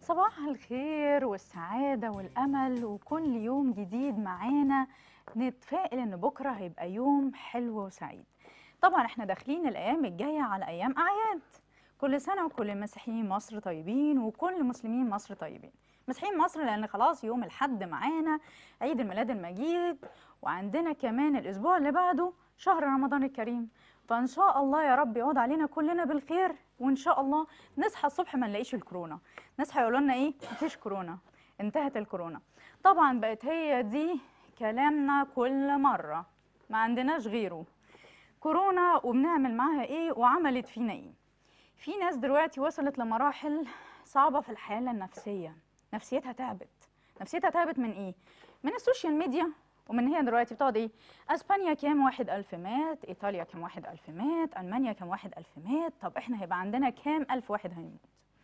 صباح الخير والسعادة والأمل وكل يوم جديد معانا نتفائل إن بكرة هيبقى يوم حلو وسعيد طبعا احنا داخلين الأيام الجاية على أيام أعياد كل سنة وكل مسيحيين مصر طيبين وكل مسلمين مصر طيبين مسيحيين مصر لأن خلاص يوم الحد معانا عيد الميلاد المجيد وعندنا كمان الأسبوع اللي بعده شهر رمضان الكريم فإن شاء الله يا رب يعود علينا كلنا بالخير وإن شاء الله نصحى الصبح ما نلاقيش الكورونا نصحى يقولوا لنا إيه مفيش كورونا انتهت الكورونا طبعا بقت هي دي كلامنا كل مرة ما عندناش غيره كورونا وبنعمل معاها إيه وعملت فينا إيه في ناس دلوقتي وصلت لمراحل صعبة في الحالة النفسية نفسيتها تعبت نفسيتها تعبت من إيه من السوشيال ميديا ومن هي دلوقتي بتقعد ايه اسبانيا كام واحد الف مات ايطاليا كام واحد الف مات المانيا كام واحد الف مات طب احنا هيبقى عندنا كام الف واحد هيموت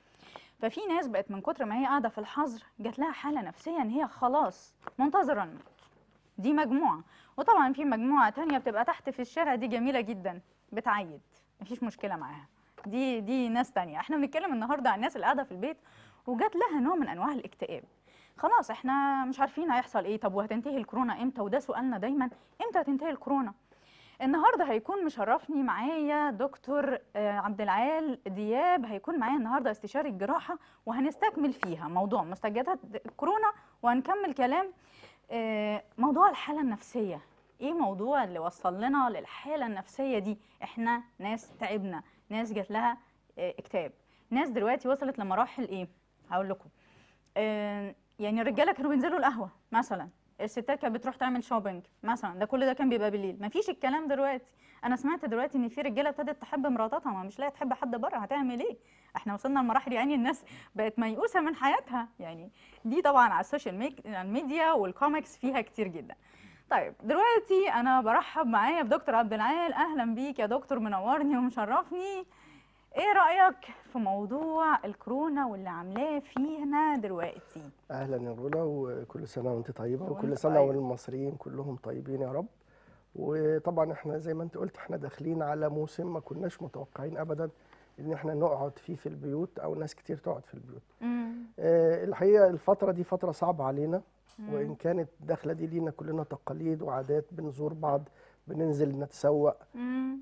ففي ناس بقت من كتر ما هي قاعده في الحظر جات لها حاله نفسيه ان هي خلاص منتظره الموت دي مجموعه وطبعا في مجموعه تانية بتبقى تحت في الشارع دي جميله جدا بتعيد مفيش مشكله معاها دي دي ناس تانية احنا بنتكلم النهارده عن الناس اللي قاعده في البيت وجات لها نوع من انواع الاكتئاب خلاص احنا مش عارفين هيحصل ايه طب وهتنتهي الكورونا امتى وده سؤالنا دايما امتى هتنتهي الكورونا النهارده هيكون مشرفني معايا دكتور آه، عبد العال دياب هيكون معايا النهارده استشاري الجراحه وهنستكمل فيها موضوع مستجدات الكورونا وهنكمل كلام آه، موضوع الحاله النفسيه ايه موضوع اللي وصل لنا للحاله النفسيه دي احنا ناس تعبنا ناس جات لها آه، اكتئاب ناس دلوقتي وصلت لمراحل ايه هقول لكم آه، يعني الرجاله كانوا بينزلوا القهوه مثلا الستات كانت بتروح تعمل شوبينج مثلا ده كل ده كان بيبقى بالليل مفيش الكلام دلوقتي انا سمعت دلوقتي ان في رجاله ابتدت تحب مراتاتها ما مش لاقيه تحب حد بره هتعمل ايه احنا وصلنا لمراحل يعني الناس بقت ميؤوسه من حياتها يعني دي طبعا على السوشيال ميك- الميديا والكوميكس فيها كتير جدا طيب دلوقتي انا برحب معايا بدكتور عبد العال اهلا بيك يا دكتور منورني ومشرفني ايه رايك في موضوع الكورونا واللي عاملاه فينا دلوقتي اهلا يا رولا وكل سنه وانت طيبه وأنت وكل سنه طيب. والمصريين كلهم طيبين يا رب وطبعا احنا زي ما انت قلت احنا داخلين على موسم ما كناش متوقعين ابدا ان احنا نقعد فيه في البيوت او ناس كتير تقعد في البيوت امم آه الحقيقه الفتره دي فتره صعبه علينا مم. وان كانت داخله دي لينا كلنا تقاليد وعادات بنزور بعض بننزل نتسوق امم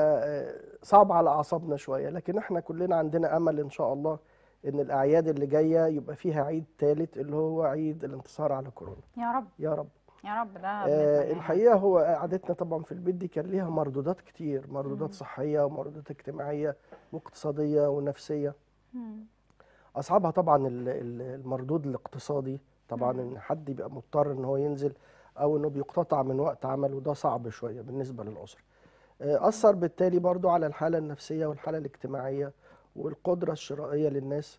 فصعب على اعصابنا شويه لكن احنا كلنا عندنا امل ان شاء الله ان الاعياد اللي جايه يبقى فيها عيد ثالث اللي هو عيد الانتصار على كورونا يا رب يا رب يا رب ده آه بنتمناه. الحقيقه هو قعدتنا طبعا في البيت دي كان ليها مردودات كتير مردودات مم. صحيه ومردودات اجتماعيه واقتصاديه ونفسيه مم. اصعبها طبعا ال- ال- المردود الاقتصادي طبعا مم. ان حد يبقى مضطر ان هو ينزل او انه بيقتطع من وقت عمل وده صعب شويه بالنسبه للاسره آه، اثر بالتالي برضو على الحاله النفسيه والحاله الاجتماعيه والقدره الشرائيه للناس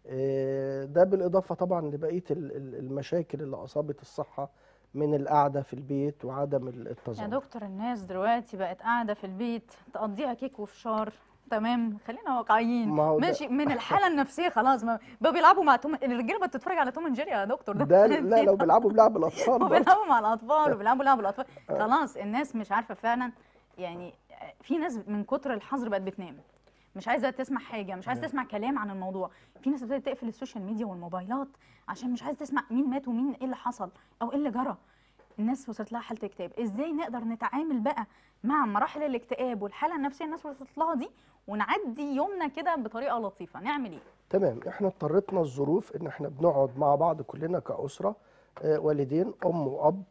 آه، ده بالاضافه طبعا لبقيه ال- ال- المشاكل اللي اصابت الصحه من القعده في البيت وعدم ال- يا التظاهر دكتور الناس دلوقتي بقت قاعده في البيت تقضيها كيك وفشار تمام خلينا واقعيين ما هو ده- ماشي من الحاله النفسيه خلاص ما بقوا بيلعبوا مع توم الرجاله بقت تتفرج على توم اند جيري يا دكتور ده لا لو بيلعبوا بلعب الاطفال برضو. وبيلعبوا مع الاطفال وبيلعبوا لعب الاطفال خلاص الناس مش عارفه فعلا يعني في ناس من كتر الحظر بقت بتنام مش عايزه تسمع حاجه مش عايزه تسمع كلام عن الموضوع في ناس ابتدت تقفل السوشيال ميديا والموبايلات عشان مش عايزه تسمع مين مات ومين ايه اللي حصل او ايه اللي جرى الناس وصلت لها حاله اكتئاب ازاي نقدر نتعامل بقى مع مراحل الاكتئاب والحاله النفسيه الناس وصلت لها دي ونعدي يومنا كده بطريقه لطيفه نعمل ايه تمام احنا اضطرتنا الظروف ان احنا بنقعد مع بعض كلنا كأسرة آه، والدين ام واب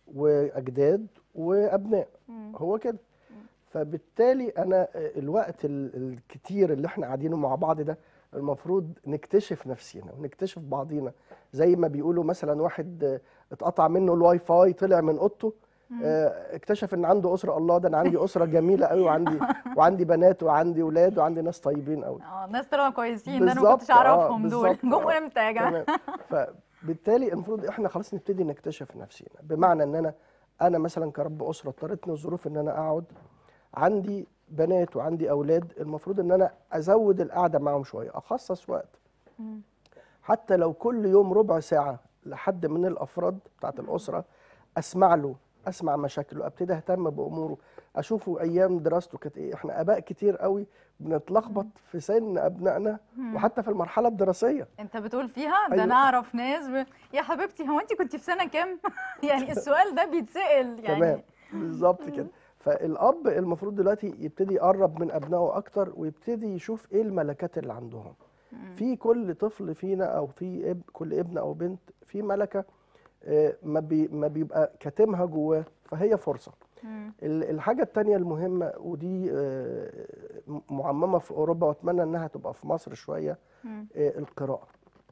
واجداد وابناء هو كده فبالتالي انا آه، الوقت ال- الكتير اللي احنا قاعدينه مع بعض ده المفروض نكتشف نفسينا ونكتشف بعضينا زي ما بيقولوا مثلا واحد آه، اتقطع منه الواي فاي طلع من اوضته آه، اكتشف ان عنده اسره الله ده انا عندي اسره جميله قوي وعندي وعندي بنات وعندي اولاد وعندي ناس طيبين قوي اه الناس طلعوا كويسين ده انا ما بالظبط، كنتش آه، اعرفهم دول بالظبط، جم آه. امتى يا جماعه تمام فبالتالي المفروض احنا خلاص نبتدي نكتشف نفسينا بمعنى ان انا انا مثلا كرب اسره اضطرتني الظروف ان انا اقعد عندي بنات وعندي اولاد المفروض ان انا ازود القعده معاهم شويه اخصص وقت مم. حتى لو كل يوم ربع ساعه لحد من الافراد بتاعت الاسره اسمع له اسمع مشاكله ابتدي اهتم باموره اشوفه ايام دراسته كانت ايه احنا اباء كتير قوي بنتلخبط في سن ابنائنا وحتى في المرحله الدراسيه انت بتقول فيها ده أيوة. انا اعرف ناس ب... يا حبيبتي هو انت كنت في سنه كام يعني السؤال ده بيتسال يعني تمام بالظبط كده فالاب المفروض دلوقتي يبتدي يقرب من ابنائه اكتر ويبتدي يشوف ايه الملكات اللي عندهم في كل طفل فينا او في اب كل ابن او بنت في ملكه آه، ما بي ما بيبقى كاتمها جواه فهي فرصه مم. ال- الحاجه التانية المهمه ودي آه، م- معممه في اوروبا واتمنى انها تبقى في مصر شويه مم. آه، القراءه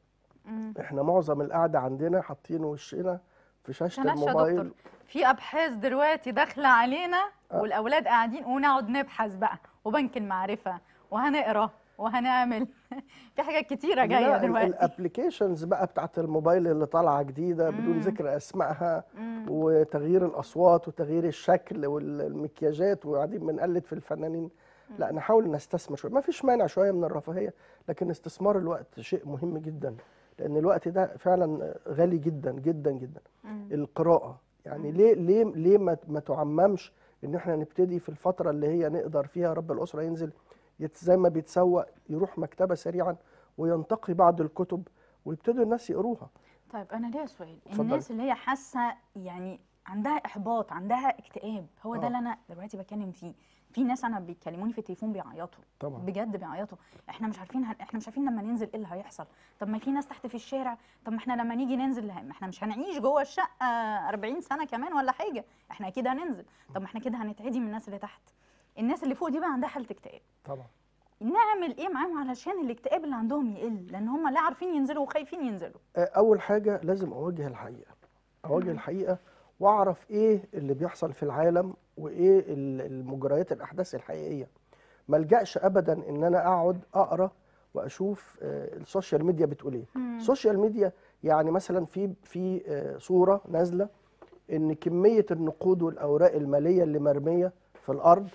مم. احنا معظم القعده عندنا حاطين وشنا في شاشه معلش يا الموبايل دكتور في ابحاث دلوقتي داخله علينا آه. والاولاد قاعدين ونقعد نبحث بقى وبنك المعرفه وهنقرا وهنعمل في حاجات كتيره جايه دلوقتي الابلكيشنز بقى بتاعت الموبايل اللي طالعه جديده بدون مم. ذكر اسمائها مم. وتغيير الاصوات وتغيير الشكل والمكياجات وقاعدين بنقلد في الفنانين لا نحاول نستثمر شويه ما فيش مانع شويه من الرفاهيه لكن استثمار الوقت شيء مهم جدا لان الوقت ده فعلا غالي جدا جدا جدا مم. القراءه يعني ليه ليه ليه ما ما تعممش ان احنا نبتدي في الفتره اللي هي نقدر فيها رب الاسره ينزل يت- زي ما بيتسوق يروح مكتبه سريعا وينتقي بعض الكتب ويبتدوا الناس يقروها طيب انا ليا سؤال اتفضلي. الناس اللي هي حاسه يعني عندها احباط عندها اكتئاب هو ده آه. اللي انا دلوقتي بتكلم فيه في ناس انا بيكلموني في التليفون بيعيطوا طبعا بجد بيعيطوا احنا مش عارفين هن... احنا مش عارفين لما ننزل ايه اللي هيحصل طب ما في ناس تحت في الشارع طب ما احنا لما نيجي ننزل ما احنا مش هنعيش جوه الشقه 40 سنه كمان ولا حاجه احنا اكيد هننزل طب ما احنا كده هنتعدي من الناس اللي تحت الناس اللي فوق دي بقى عندها حاله اكتئاب طبعا نعمل ايه معاهم علشان الاكتئاب اللي عندهم يقل لان هم لا عارفين ينزلوا وخايفين ينزلوا آه، اول حاجه لازم اواجه الحقيقه اواجه الحقيقه واعرف ايه اللي بيحصل في العالم وايه ال- المجريات الاحداث الحقيقيه ما الجاش ابدا ان انا اقعد اقرا واشوف آه، السوشيال ميديا بتقول ايه السوشيال ميديا يعني مثلا في في آه، صوره نازله ان كميه النقود والاوراق الماليه اللي مرميه في الارض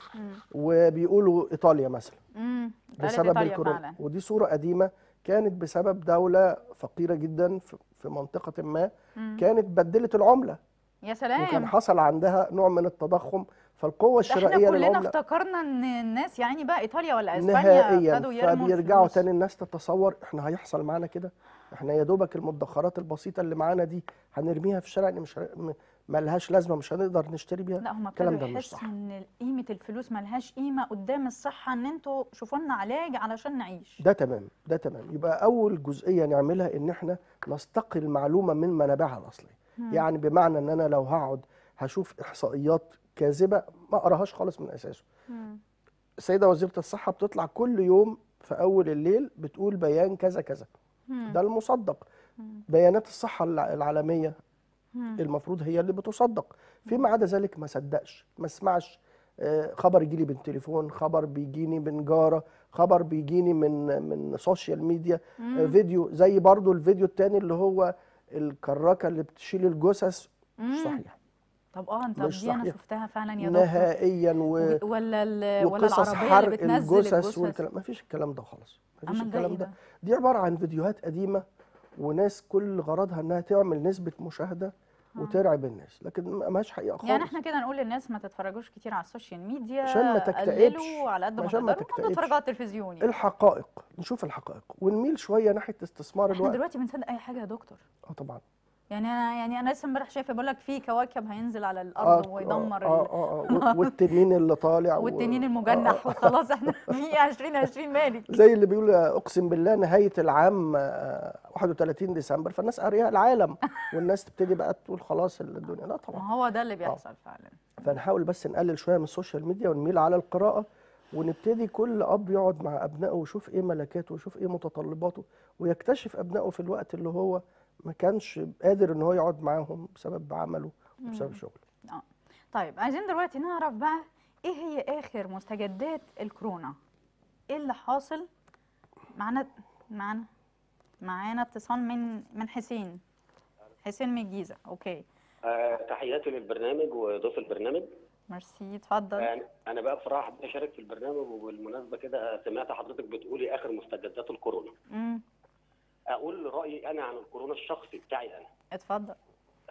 وبيقولوا ايطاليا مثلا امم قالت بسبب إيطاليا الكورونا فعلا ودي صورة قديمة كانت بسبب دولة فقيرة جدا في في منطقة ما مم. كانت بدلت العملة يا وكان سلام حصل عندها نوع من التضخم فالقوة ده احنا الشرائية كلنا للعملة افتكرنا ان الناس يعني بقى ايطاليا ولا اسبانيا نهائيا ابتدوا يرموا فبيرجعوا الفلوس. تاني الناس تتصور احنا هيحصل معانا كده احنا يا دوبك المدخرات البسيطة اللي معانا دي هنرميها في الشارع اللي مش ه- م- ملهاش لازمة مش هنقدر نشتري بيها لا هم الكلام ابتدوا ده مش يحسوا صح ان قيمه الفلوس ملهاش قيمه قدام الصحه ان انتوا شوفوا لنا علاج علشان نعيش ده تمام ده تمام يبقى اول جزئيه نعملها ان احنا نستقي المعلومه من منابعها الاصليه يعني بمعنى ان انا لو هقعد هشوف احصائيات كاذبه ما اقراهاش خالص من اساسه مم. السيده وزيره الصحه بتطلع كل يوم في اول الليل بتقول بيان كذا كذا مم. ده المصدق مم. بيانات الصحه الع- العالميه مم. المفروض هي اللي بتصدق فيما عدا ذلك ما صدقش ما اسمعش آه، خبر يجيلي بالتليفون خبر بيجيني من جاره خبر بيجيني من من سوشيال ميديا آه، مم. فيديو زي برضو الفيديو التاني اللي هو الكراكه اللي بتشيل الجثث مش مم. صحيح طب اه انت مش دي انا صحيح. شفتها فعلا يا دكتور نهائيا و... و- ولا ال- ولا وقصص العربيه اللي حرق بتنزل الجثث الجثث والكلام ما فيش الكلام ده خالص ما فيش امال ده الكلام ايه ده ده دي عباره عن فيديوهات قديمه وناس كل غرضها انها تعمل نسبه مشاهده وترعب الناس لكن ما ماهاش حقيقه خالص يعني احنا كده نقول للناس ما تتفرجوش كتير على السوشيال ميديا عشان ما تكتئبش. قللوا على قد ما عشان ما تقدروا تكتئبش. ونتفرجوا على التلفزيون يعني. الحقائق نشوف الحقائق ونميل شويه ناحيه استثمار احنا الوقت دلوقتي بنصدق اي حاجه يا دكتور اه طبعا يعني انا يعني انا لسه امبارح شايفه بقول لك في كوكب هينزل على الارض ويدمر اه ال- اه, آه. والتنين اللي طالع و- والتنين آه، المجنح وخلاص احنا في 2020 مالك زي اللي بيقول اقسم بالله نهايه العام آه، 31 ديسمبر فالناس قاريه العالم والناس تبتدي بقى تقول خلاص الدنيا لا ما طبعا هو ده اللي بيحصل فعلا فنحاول بس نقلل شويه من السوشيال ميديا ونميل على القراءه ونبتدي كل اب يقعد مع ابنائه ويشوف ايه ملكاته ويشوف ايه متطلباته ويكتشف ابنائه في الوقت اللي هو ما كانش قادر ان هو يقعد معاهم بسبب عمله وبسبب شغله اه طيب عايزين دلوقتي نعرف بقى ايه هي اخر مستجدات الكورونا ايه اللي حاصل معانا معانا معانا اتصال من من حسين حسين من الجيزه اوكي آه، تحياتي للبرنامج وضيف البرنامج ميرسي اتفضل آه، انا بقى بصراحه حبيت اشارك في البرنامج وبالمناسبه كده سمعت حضرتك بتقولي اخر مستجدات الكورونا امم اقول رايي انا عن الكورونا الشخصي بتاعي انا اتفضل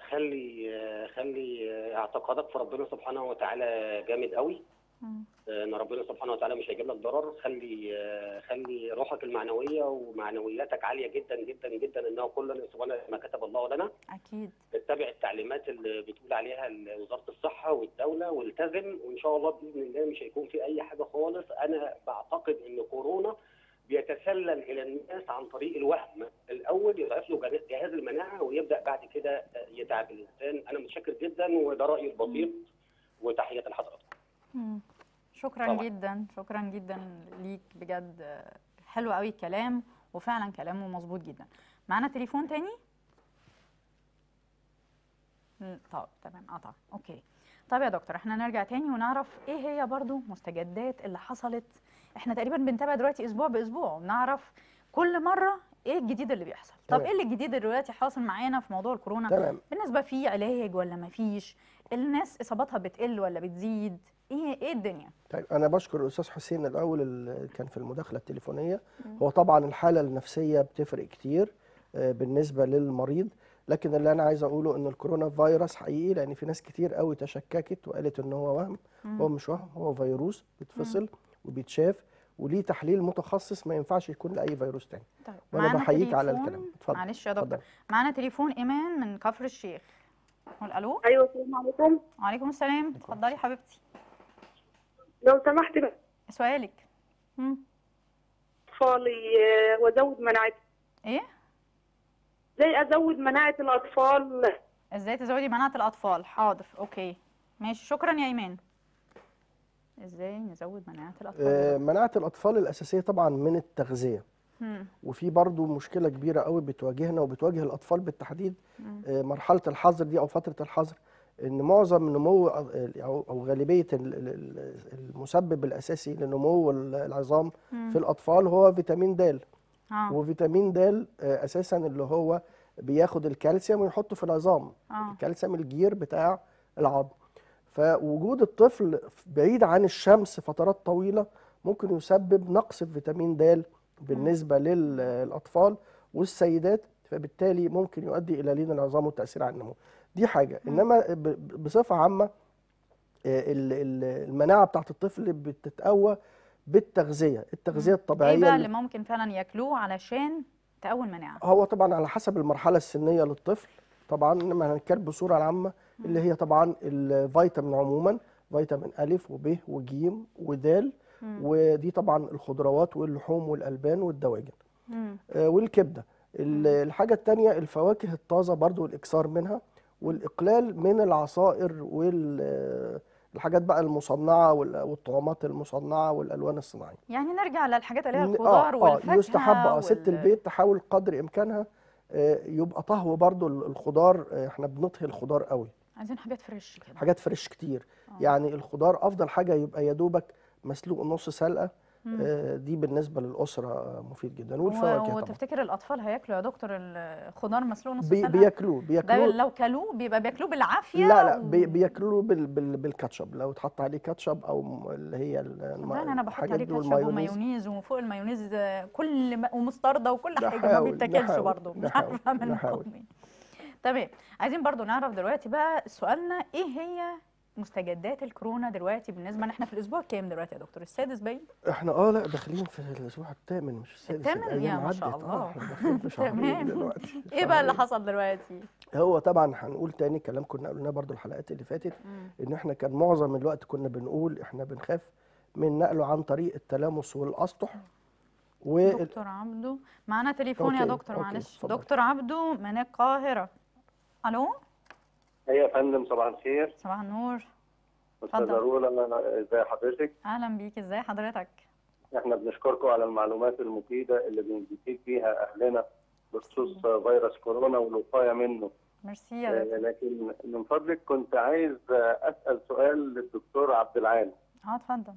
خلي آه، خلي آه، اعتقادك في ربنا سبحانه وتعالى جامد قوي مم. آه، ان ربنا سبحانه وتعالى مش هيجيب لك ضرر خلي آه، خلي روحك المعنويه ومعنوياتك عاليه جدا جدا جدا انه كل سبحانه ما كتب الله لنا اكيد اتبع التعليمات اللي بتقول عليها ال- وزاره الصحه والدوله والتزم وان شاء الله باذن الله مش هيكون في اي حاجه خالص انا بعتقد ان كورونا بيتسلل الى الناس عن طريق الوهم الاول يضعف له جهاز- جهاز المناعه ويبدا بعد كده يتعب الانسان انا متشكر جدا وده رايي البسيط وتحيه لحضرتك مم. شكرا طبعا. جدا شكرا جدا ليك بجد آه، حلو قوي الكلام وفعلا كلامه مظبوط جدا معانا تليفون تاني م، طب تمام قطع اوكي طب يا دكتور احنا نرجع تاني ونعرف ايه هي برضو مستجدات اللي حصلت احنا تقريبا بنتابع دلوقتي اسبوع باسبوع ونعرف كل مره ايه الجديد اللي بيحصل طب تمام. ايه اللي الجديد اللي دلوقتي حاصل معانا في موضوع الكورونا تمام بالنسبة في علاج ولا ما فيش الناس إصاباتها بتقل ولا بتزيد إيه إيه الدنيا طيب انا بشكر الاستاذ حسين الاول اللي كان في المداخله التليفونيه هو طبعا الحاله النفسيه بتفرق كتير آه، بالنسبه للمريض لكن اللي انا عايز اقوله ان الكورونا فيروس حقيقي لان في ناس كتير قوي تشككت وقالت ان هو وهم هو مش وهم هو فيروس بيتفصل وبيتشاف وليه تحليل متخصص ما ينفعش يكون لاي فيروس تاني طيب وأنا معانا بحييك على تليفون. الكلام. اتفضل، معلش يا دكتور اتفضل. معانا تليفون إيمان من كفر الشيخ قول ألو ايوه السلام عليكم وعليكم السلام اتفضلي حبيبتي لو سمحت بقى سؤالك مم. اطفالي آه، وازود مناعه إيه ازاي ازود مناعه الاطفال إزاي تزودي مناعة الأطفال حاضر أوكي ماشي شكرا يا إيمان إزاي نزود مناعة آه، الأطفال مناعه الاطفال الاساسيه طبعا من التغذيه مم. وفي برضو مشكلة كبيرة قوي بتواجهنا وبتواجه الأطفال بالتحديد آه، مرحلة الحظر دي أو فترة الحظر إن معظم نمو أو أو غالبية ال- ال- ال- المسبب الأساسي لنمو ال- العظام في الأطفال هو فيتامين د آه وفيتامين د آه، أساسا اللي هو بياخد الكالسيوم ويحطه في العظام آه. الكالسيوم الجير بتاع العظم فوجود الطفل بعيد عن الشمس فترات طويلة ممكن يسبب نقص في فيتامين د بالنسبة للأطفال والسيدات فبالتالي ممكن يؤدي إلى لين العظام والتأثير على النمو دي حاجة إنما ب- ب- بصفة عامة آه، ال- ال- المناعة بتاعت الطفل بتتقوى بالتغذية التغذية الطبيعية إيه بقى اللي اللي ممكن فعلا ياكلوه علشان تقوي المناعة هو طبعا على حسب المرحلة السنية للطفل طبعا لما هنتكلم بصورة العامة اللي هي طبعا الفيتامين عموما فيتامين ألف وب وج ودال ودي طبعا الخضروات واللحوم والألبان والدواجن مم. آه، والكبدة ال- الحاجة التانية الفواكه الطازة برضو والإكثار منها والإقلال من العصائر والحاجات بقى المصنعة وال- والطعومات المصنعة والألوان الصناعية يعني نرجع للحاجات اللي هي ن- الخضار والفاكهة يستحب اه ست وال- البيت تحاول قدر امكانها آه، يبقى طهو برضو ال- الخضار آه، احنا بنطهي الخضار قوي عايزين حاجات فريش كده حاجات فريش كتير يعني الخضار افضل حاجه يبقى يا دوبك مسلوق نص سلقه آه، دي بالنسبه للاسره آه، مفيد جدا والفواكه و- طبعا وتفتكر الاطفال هياكلوا يا دكتور الخضار مسلوق نص بي سلقه بياكلوه ده بياكلوه لو كلوه بيبقى بياكلوه بالعافيه لا لا و- بي بياكلوه بال بال بالكاتشب لو اتحط عليه كاتشب او م- اللي هي ال- الم- صدقني انا بحط الحاجات عليه دي كاتشب والمايونيز. ومايونيز وفوق المايونيز آه، كل ما ومستردة وكل حاجه ما نحاول- بيتاكلش نحاول- برضه مش نحاول- عارفه اعمل نحاول. معاهم ايه تمام عايزين برضه نعرف دلوقتي بقى سؤالنا ايه هي مستجدات الكورونا دلوقتي بالنسبه ان احنا في الاسبوع كام دلوقتي يا دكتور السادس باين احنا اه لا داخلين في الاسبوع الثامن مش السادس الثامن؟ الأيام يا ما شاء عدت. الله. اه احنا داخلين في شهرين تمام. دلوقتي ايه بقى اللي شهرين. حصل دلوقتي هو طبعا هنقول تاني كلام كنا قلناه برضو الحلقات اللي فاتت ان احنا كان معظم الوقت كنا بنقول احنا بنخاف من نقله عن طريق التلامس والاسطح و دكتور عبده معانا تليفون يا أوكي، دكتور أوكي، معلش اتفضل. دكتور عبده من القاهره الو ايوه يا فندم صباح الخير صباح النور استاذه اتفضل. رولا ازي حضرتك اهلا بيك ازاي حضرتك احنا بنشكركم على المعلومات المفيده اللي بنفيد بيها اهلنا بخصوص فيروس كورونا والوقايه منه ميرسي يا آه، دكتور لكن من فضلك كنت عايز آه، اسال سؤال للدكتور عبد العال اه اتفضل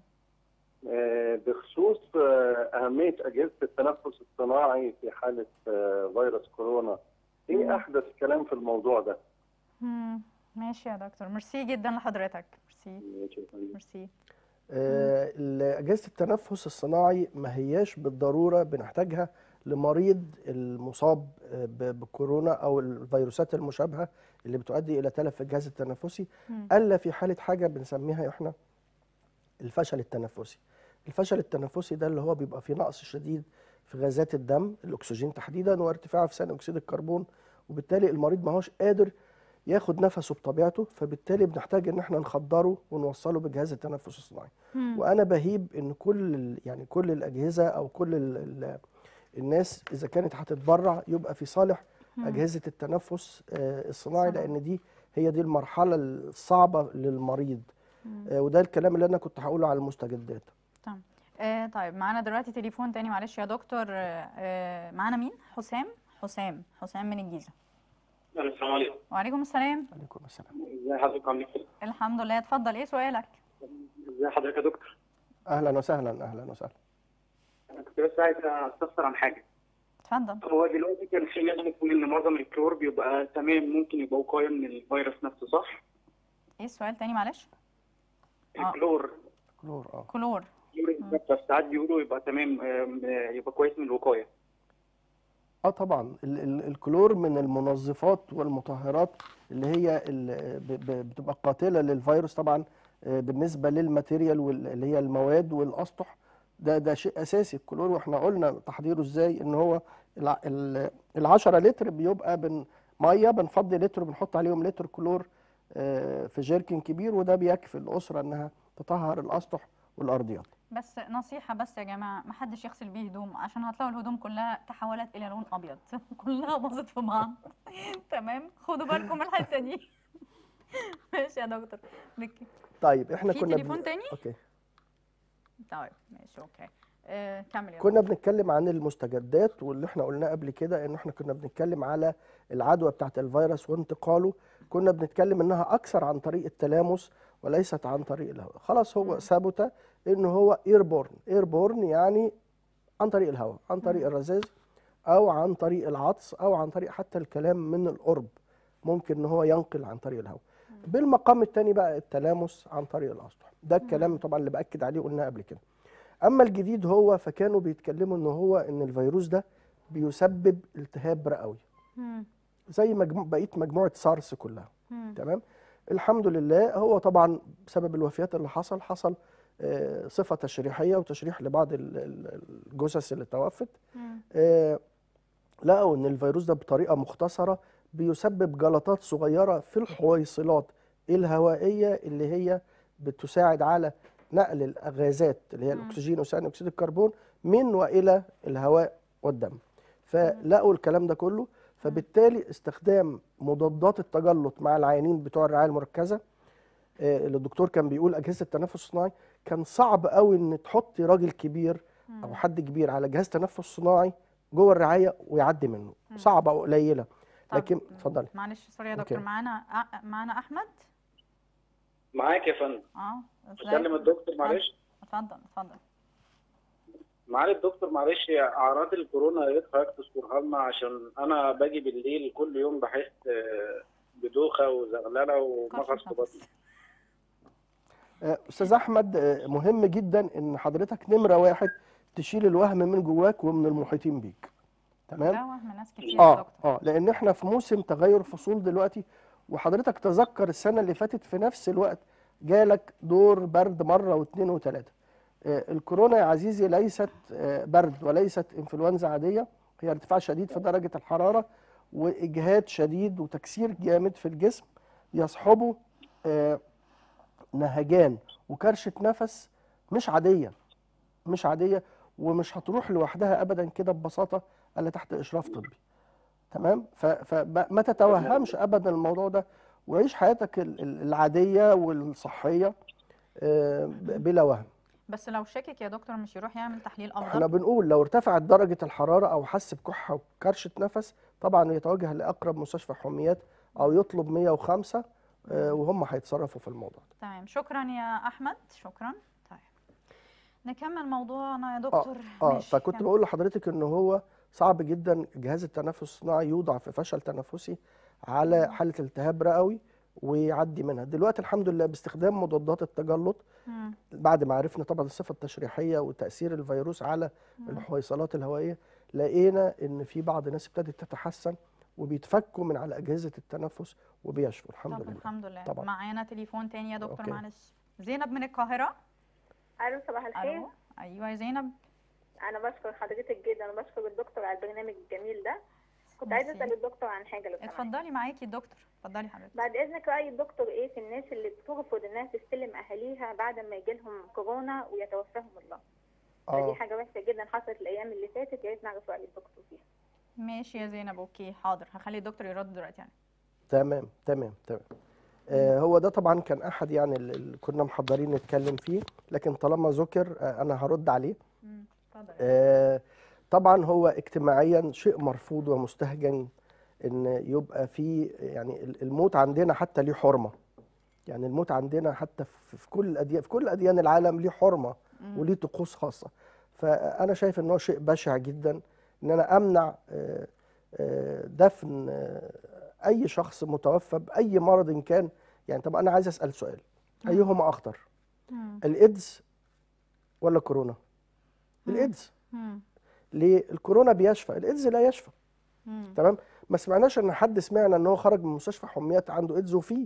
آه، بخصوص آه، اهميه اجهزه التنفس الصناعي في حاله آه، فيروس كورونا ايه احدث كلام في الموضوع ده؟ مم، ماشي يا دكتور ميرسي جدا لحضرتك ميرسي ماشي يا فندم. ميرسي آه، ال- اجهزه التنفس الصناعي ما هياش بالضروره بنحتاجها لمريض المصاب آه، ب- بكورونا او الفيروسات المشابهه اللي بتؤدي الى تلف في الجهاز التنفسي مم. الا في حاله حاجه بنسميها احنا الفشل التنفسي الفشل التنفسي ده اللي هو بيبقى فيه نقص شديد في غازات الدم الاكسجين تحديدا وارتفاع في ثاني اكسيد الكربون وبالتالي المريض ما هوش قادر ياخد نفسه بطبيعته فبالتالي بنحتاج ان احنا نخدره ونوصله بجهاز التنفس الصناعي مم. وانا بهيب ان كل ال- يعني كل الاجهزه او كل ال ال الناس اذا كانت هتتبرع يبقى في صالح مم. اجهزه التنفس آه، الصناعي صناعي. لان دي هي دي المرحله الصعبه للمريض مم. آه، وده الكلام اللي انا كنت هقوله على المستجدات تمام آه طيب معانا دلوقتي تليفون تاني معلش يا دكتور آه آه معانا مين حسام حسام حسام من الجيزه السلام عليكم وعليكم السلام عليكم السلام ازي حضرتك عاملين ايه؟ الحمد لله اتفضل ايه سؤالك ازي حضرتك يا دكتور؟ اهلا وسهلا اهلا وسهلا انا كنت بس عايز استفسر عن حاجه اتفضل هو دلوقتي كان في ناس بتقول ان معظم الكلور بيبقى تمام ممكن يبقى وقايه من الفيروس نفسه صح؟ ايه السؤال تاني معلش آه. الكلور كلور اه كلور الكلور بس ساعات بيقولوا يبقى تمام آم، آه، يبقى كويس من الوقايه اه طبعا ال ال الكلور من المنظفات والمطهرات اللي هي ال- ب- ب- بتبقى قاتله للفيروس طبعا آه، بالنسبه للماتيريال وال- اللي هي المواد والاسطح ده ده شيء اساسي الكلور واحنا قلنا تحضيره ازاي ان هو الع- ال ال 10 لتر بيبقى بن ميه بنفضي لتر بنحط عليهم لتر كلور آه، في جيركن كبير وده بيكفي الاسره انها تطهر الاسطح والارضيات بس نصيحة بس يا جماعة محدش يغسل بيه هدوم عشان هتلاقوا الهدوم كلها تحولت إلى لون أبيض كلها باظت في بعض تمام خدوا بالكم من الحتة دي ماشي يا دكتور نكي طيب احنا في كنا تليفون تاني؟ اوكي طيب ماشي أوكي آه كمل يا كنا بنتكلم عن المستجدات واللي احنا قلناه قبل كده ان احنا كنا بنتكلم على العدوى بتاعت الفيروس وانتقاله كنا بنتكلم انها اكثر عن طريق التلامس وليست عن طريق الهواء خلاص هو مم. ثبت ان هو ايربورن ايربورن يعني عن طريق الهواء عن طريق مم. الرذاذ او عن طريق العطس او عن طريق حتى الكلام من القرب ممكن ان هو ينقل عن طريق الهواء بالمقام الثاني بقى التلامس عن طريق الاسطح ده الكلام طبعا اللي باكد عليه قلنا قبل كده اما الجديد هو فكانوا بيتكلموا ان هو ان الفيروس ده بيسبب التهاب رئوي مم. زي مجموع بقيه مجموعه سارس كلها مم. تمام الحمد لله هو طبعا بسبب الوفيات اللي حصل حصل آه، صفه تشريحيه وتشريح لبعض ال- ال- الجثث اللي توفت مم. آه، لقوا ان الفيروس ده بطريقه مختصره بيسبب جلطات صغيره في الحويصلات الهوائيه اللي هي بتساعد على نقل الغازات اللي هي مم. الاكسجين وثاني اكسيد الكربون من والى الهواء والدم فلقوا الكلام ده كله فبالتالي استخدام مضادات التجلط مع العيانين بتوع الرعايه المركزه آه، اللي الدكتور كان بيقول اجهزه التنفس الصناعي كان صعب قوي ان تحطي راجل كبير او مم. حد كبير على جهاز تنفس صناعي جوه الرعايه ويعدي منه مم. صعبه او قليله طب، لكن اتفضلي معلش سوري يا أوكي. دكتور معانا أ- معانا أحمد معاك يا فندم اه ازيك؟ اكلم الدكتور معلش اتفضل اتفضل معالي الدكتور معلش اعراض الكورونا يا ريت حضرتك تذكرها لنا عشان انا باجي بالليل كل يوم بحس آه، بدوخه وزغلله ومغص كرش في بطني نفس. آه، استاذ احمد آه، مهم جدا ان حضرتك نمره واحد تشيل الوهم من جواك ومن المحيطين بيك تمام ده وهم ناس كتير يا اه دكتور اه لان احنا في موسم تغير فصول دلوقتي وحضرتك تذكر السنه اللي فاتت في نفس الوقت جالك دور برد مره واثنين وثلاثه آه الكورونا يا عزيزي ليست آه برد وليست انفلونزا عاديه هي ارتفاع شديد في درجه الحراره واجهاد شديد وتكسير جامد في الجسم يصحبه آه نهجان وكرشه نفس مش عاديه مش عاديه ومش هتروح لوحدها ابدا كده ببساطه الا تحت اشراف طبي تمام فما تتوهمش ابدا الموضوع ده وعيش حياتك ال- ال- العاديه والصحيه آه، ب- بلا وهم بس لو شاكك يا دكتور مش يروح يعمل تحليل احنا افضل بنقول لو ارتفعت درجه الحراره او حس بكحه وكرشه نفس طبعا يتوجه لاقرب مستشفى حميات او يطلب 105 آه، وهم هيتصرفوا في الموضوع ده تمام شكرا يا احمد شكرا طيب نكمل موضوعنا يا دكتور اه ماشي، فكنت كمل. بقول لحضرتك ان هو صعب جدا جهاز التنفس الصناعي يوضع في فشل تنفسي على حاله التهاب رئوي ويعدي منها دلوقتي الحمد لله باستخدام مضادات التجلط مم. بعد ما عرفنا طبعا الصفه التشريحيه وتاثير الفيروس على الحويصلات الهوائيه لقينا ان في بعض الناس ابتدت تتحسن وبيتفكوا من على اجهزه التنفس وبيشفوا الحمد طب لله الحمد لله طبعا. معانا تليفون تاني يا دكتور أوكي. معلش زينب من القاهرة الو صباح الخير الو ايوه يا زينب انا بشكر حضرتك جدا وبشكر الدكتور على البرنامج الجميل ده كنت عايزه ميرسي. اسال الدكتور عن حاجه لو سمحت اتفضلي معاكي الدكتور اتفضلي حضرتك بعد اذنك راي الدكتور ايه في الناس اللي بترفض انها تستلم اهاليها بعد ما يجيلهم كورونا ويتوفاهم الله فدي اه حاجه وحشه جدا حصلت الايام اللي فاتت يا ريت نعرف راي الدكتور فيها ماشي يا زينب اوكي حاضر هخلي الدكتور يرد دلوقتي يعني تمام تمام تمام آه هو ده طبعا كان احد يعني اللي كنا محضرين نتكلم فيه لكن طالما ذكر آه انا هرد عليه مم، اتفضل آه، طبعا هو اجتماعيا شيء مرفوض ومستهجن ان يبقى في يعني ال- الموت عندنا حتى ليه حرمه يعني الموت عندنا حتى في في كل الاديان في كل اديان العالم ليه حرمه مم. وليه طقوس خاصه فانا شايف ان هو شيء بشع جدا ان انا امنع آه، آه، دفن آه، اي شخص متوفى باي مرض إن كان يعني طب انا عايز اسال سؤال ايهما اخطر مم. الايدز ولا كورونا مم. الايدز مم. ليه الكورونا بيشفى الايدز لا يشفى مم. تمام ما سمعناش ان حد سمعنا ان هو خرج من مستشفى حميات عنده ايدز وفيه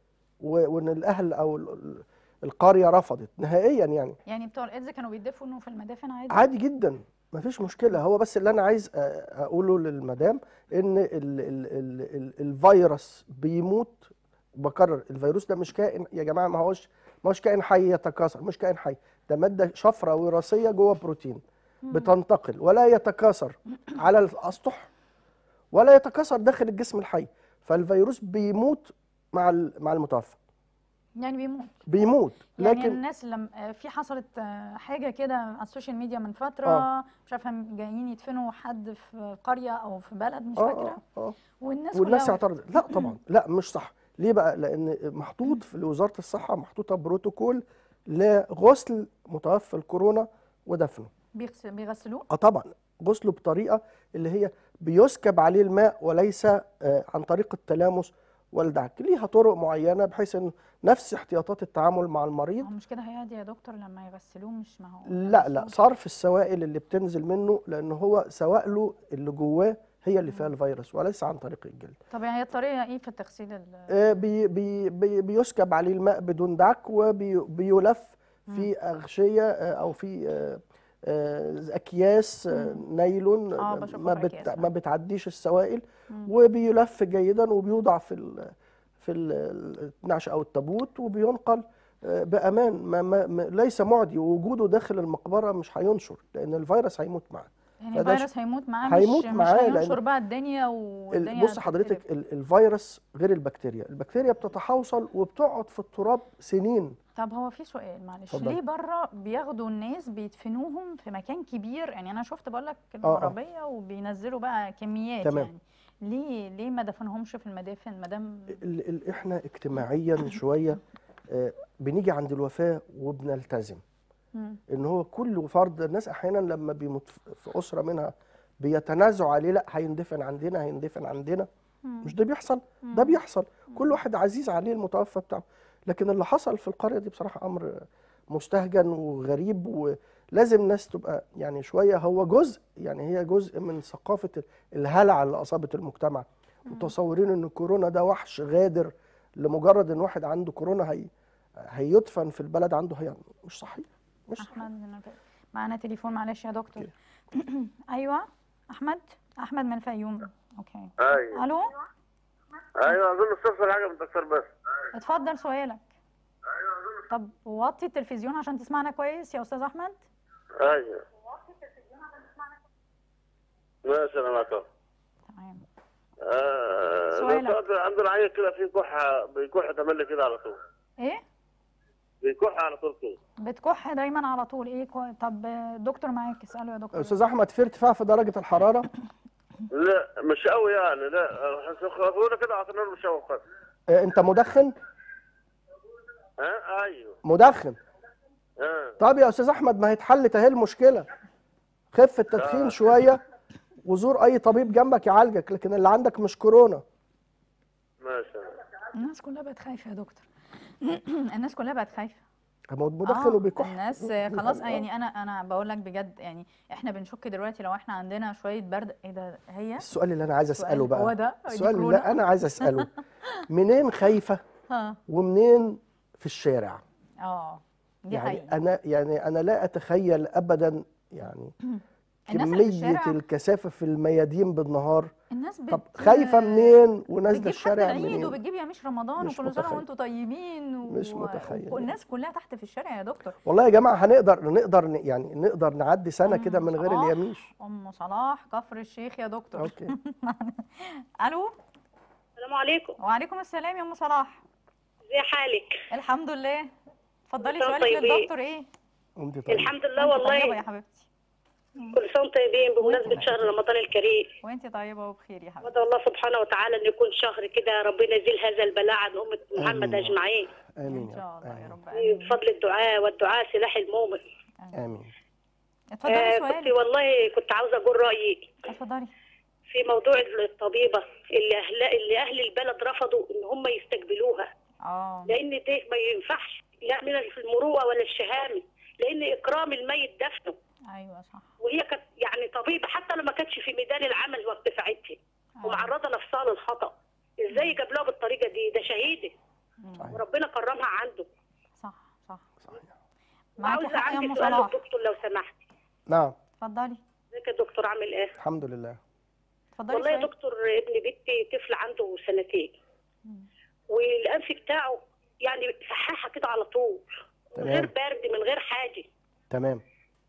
و- وان الاهل او ال- ال- القريه رفضت نهائيا يعني يعني بتوع الايدز كانوا بيدفنوا في المدافن عادي عادي جدا ما فيش مشكله هو بس اللي انا عايز أ- اقوله للمدام ان ال ال ال ال الفيروس بيموت بكرر الفيروس ده مش كائن يا جماعه ما هوش ما هوش كائن حي يتكاثر مش كائن حي ده ماده شفره وراثيه جوه بروتين بتنتقل ولا يتكاثر على الاسطح ولا يتكاثر داخل الجسم الحي فالفيروس بيموت مع ال- مع المتوفى يعني بيموت بيموت يعني لكن الناس لما في حصلت آه، حاجه كده على السوشيال ميديا من فتره آه. مش عارفه جايين يدفنوا حد في قريه او في بلد مش اه فاكره اه اه والناس والناس كلها اعترضت لا طبعا لا مش صح ليه بقى لان محطوط في وزاره الصحه محطوطه بروتوكول لغسل متوفى الكورونا ودفنه بيغس- بيغسلوه اه طبعا غسله بطريقه اللي هي بيسكب عليه الماء وليس آه، عن طريق التلامس والدعك ليها طرق معينه بحيث ان نفس احتياطات التعامل مع المريض هو مش كده هيعدي يا دكتور لما يغسلوه مش ما هو لا لا يغسلوه. صرف السوائل اللي بتنزل منه لان هو سوائله اللي جواه هي اللي فيها الفيروس وليس عن طريق الجلد طب يعني هي الطريقه ايه في التغسيل ال- آه، بي بي بي بيسكب عليه الماء بدون دعك وبيلف في أغشية آه، أو في آه، آه، أكياس آه، نايلون آه، آه، بشوفه ما في بت أكياس، ما بتعديش السوائل وبيلف جيدا وبيوضع في ال في ال- النعش أو التابوت وبينقل آه، بأمان ما ما ما- ليس معدي ووجوده داخل المقبرة مش هينشر لأن الفيروس هيموت معاه يعني فده الفيروس هيموت معاه هيموت مش معاه مش لأن هينشر بقى الدنيا ال- والدنيا بص حضرتك ال- الفيروس غير البكتيريا البكتيريا بتتحوصل وبتقعد في التراب سنين طب هو في سؤال معلش اتفضل. ليه بره بياخدوا الناس بيدفنوهم في مكان كبير يعني انا شفت بقول لك آه، آه. العربيه وبينزلوا بقى كميات تمام. يعني ليه ليه ما دفنهمش في المدافن ما دام ال ال احنا اجتماعيا شويه آه، بنيجي عند الوفاه وبنلتزم مم. ان هو كل فرد الناس احيانا لما بيموت في- في اسره منها بيتنازعوا عليه لا هيندفن عندنا هيندفن عندنا مش ده بيحصل ده بيحصل كل واحد عزيز عليه المتوفى بتاعه لكن اللي حصل في القريه دي بصراحه امر مستهجن وغريب ولازم الناس تبقى يعني شويه هو جزء يعني هي جزء من ثقافه الهلع اللي اصابت المجتمع متصورين ان كورونا ده وحش غادر لمجرد ان واحد عنده كورونا هي هيدفن في البلد عنده هي مش صحيح مش صحيح احمد من الف- معانا تليفون معلش يا دكتور ايوه احمد احمد من الفيوم اوكي ايوه الو ايوه اظن استفسر حاجه من الدكتور بس اتفضل سؤالك طب وطي التلفزيون عشان تسمعنا كويس يا استاذ احمد ايوه ماشي انا معك أهو. تمام آه سؤالك. دكتور، عندنا عيل كده فيه كحه بيكح تملي كده على طول ايه بيكح على طول كده بتكح دايما على طول ايه كو... طب دكتور معاك اساله يا دكتور استاذ احمد في ارتفاع في درجه الحراره لا مش قوي يعني لا خذونا كده عطينا له مشوق بس آه، انت مدخن ها ايوه مدخن ها طب يا استاذ احمد ما هيتحل اهي المشكله خف التدخين شويه وزور اي طبيب جنبك يعالجك لكن اللي عندك مش كورونا ماشي الناس كلها بقت خايفه يا دكتور الناس كلها بقت خايفه هو مدخن آه، وبيكح الناس خلاص يعني انا انا بقول لك بجد يعني احنا بنشك دلوقتي لو احنا عندنا شويه برد ايه ده هي السؤال اللي انا عايز سؤال اساله هو بقى ده دي السؤال اللي كورونا؟ انا عايز اساله منين خايفه ها ومنين في الشارع اه دي يعني حقيقه انا يعني انا لا اتخيل ابدا يعني الناس اللي في كميه الشارع الكثافه في الميادين بالنهار الناس بت طب خايفه منين ونازله بتجيب حتى الشارع العيد منين وبتجيب يا مش رمضان مش وكل سنه متخيل. وانتم طيبين و... مش متخيل والناس كلها تحت في الشارع يا دكتور والله يا جماعه هنقدر نقدر ن- يعني نقدر نعدي سنه أم كده من غير صلاح. اليميش ام صلاح كفر الشيخ يا دكتور اوكي الو السلام عليكم وعليكم السلام يا ام صلاح ازي حالك الحمد لله اتفضلي كل سنة سؤالك طيبين. للدكتور ايه انت طيب الحمد لله وانت طيبه يا والله حبيبتي كل سنه وانتم طيبين بمناسبه شهر رمضان الكريم وانت طيبه وبخير يا حبيبتي وادعو الله سبحانه وتعالى ان يكون شهر كده ربنا يزيل هذا البلاء عن امه محمد آمين. اجمعين امين ان يا شاء رب الله يا آمين. رب امين بفضل الدعاء والدعاء سلاح المؤمن امين اتفضلي آه كنت سؤالك والله كنت عاوزه اقول رايي اتفضلي في موضوع الطبيبه اللي اهل اللي اهل البلد رفضوا ان هم يستقبلوها اه لان ده ما ينفعش لا من المروءه ولا الشهامه لان اكرام الميت دفنه ايوه صح وهي كانت يعني طبيبه حتى لو ما كانتش في ميدان العمل وقت ساعتها أيوة. ومعرضه نفسها للخطا ازاي جابلوها بالطريقه دي ده شهيده مم. وربنا كرمها عنده صح صح صحيح معاكي عاوزه حق يا ام عندي سؤال صلاح للدكتور لو سمحت نعم اتفضلي ازيك يا دكتور عامل ايه الحمد لله اتفضلي والله يا سؤالك دكتور ابن بنتي طفل عنده سنتين مم. والانف بتاعه يعني فحاحه كده على طول من تمام. غير برد من غير حاجه تمام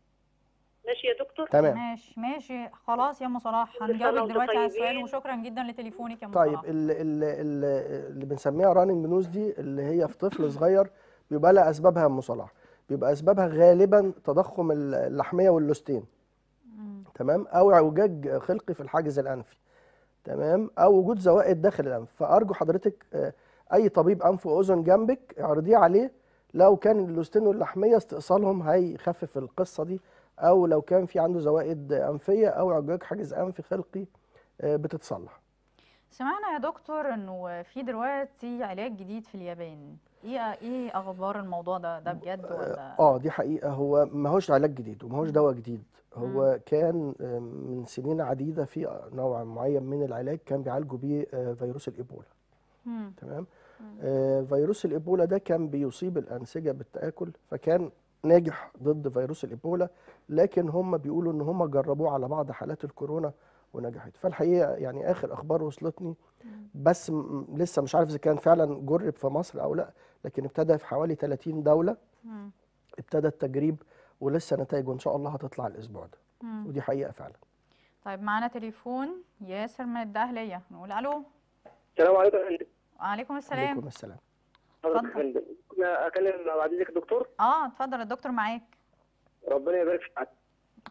ماشي يا دكتور تمام ماشي ماشي خلاص يا ام صلاح كل سنة هنجاوبك وانتم دلوقتي على السؤال طيبين. وشكرا جدا لتليفونك يا ام طيب صلاح ال- ال- ال- اللي بنسميها راننج نوز دي اللي هي في طفل صغير بيبقى لها اسبابها يا ام صلاح بيبقى اسبابها غالبا تضخم ال- اللحميه واللوستين مم. تمام او اعوجاج خلقي في الحاجز الانفي تمام او وجود زوائد داخل الانف فارجو حضرتك آه، اي طبيب انف واذن جنبك اعرضيه عليه لو كان اللوستين واللحميه استئصالهم هيخفف القصه دي او لو كان في عنده زوائد انفيه او اعوجاج حاجز انفي خلقي آه، بتتصلح سمعنا يا دكتور انه في دلوقتي علاج جديد في اليابان ايه ايه اخبار الموضوع ده ده بجد ولا اه دي حقيقة هو ما هوش علاج جديد وما هوش دواء جديد هو كان آه، من سنين عديدة في نوع معين من العلاج كان بيعالجوا بيه آه، فيروس الإيبولا مم. تمام آه، فيروس الإيبولا ده كان بيصيب الأنسجة بالتآكل فكان ناجح ضد فيروس الإيبولا لكن هم بيقولوا إن هم جربوه على بعض حالات الكورونا ونجحت فالحقيقة يعني آخر أخبار وصلتني بس م- لسه مش عارف إذا كان فعلا جرب في مصر أو لا لكن ابتدى في حوالي 30 دولة مم. ابتدى التجريب ولسه نتائجه ان شاء الله هتطلع الاسبوع ده مم. ودي حقيقه فعلا طيب معانا تليفون ياسر من الدهلية نقول الو السلام عليكم يا فندم وعليكم السلام عليكم السلام حضرتك يا اتفضل. فندم كنا اكلم بعد اذنك يا دكتور اه اتفضل الدكتور معاك ربنا يبارك في حياتك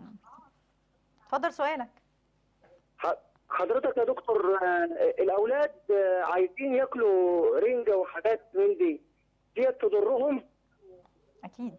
اتفضل سؤالك ح- حضرتك يا دكتور آه، الاولاد آه، عايزين ياكلوا رنجه وحاجات من دي ديت تضرهم اكيد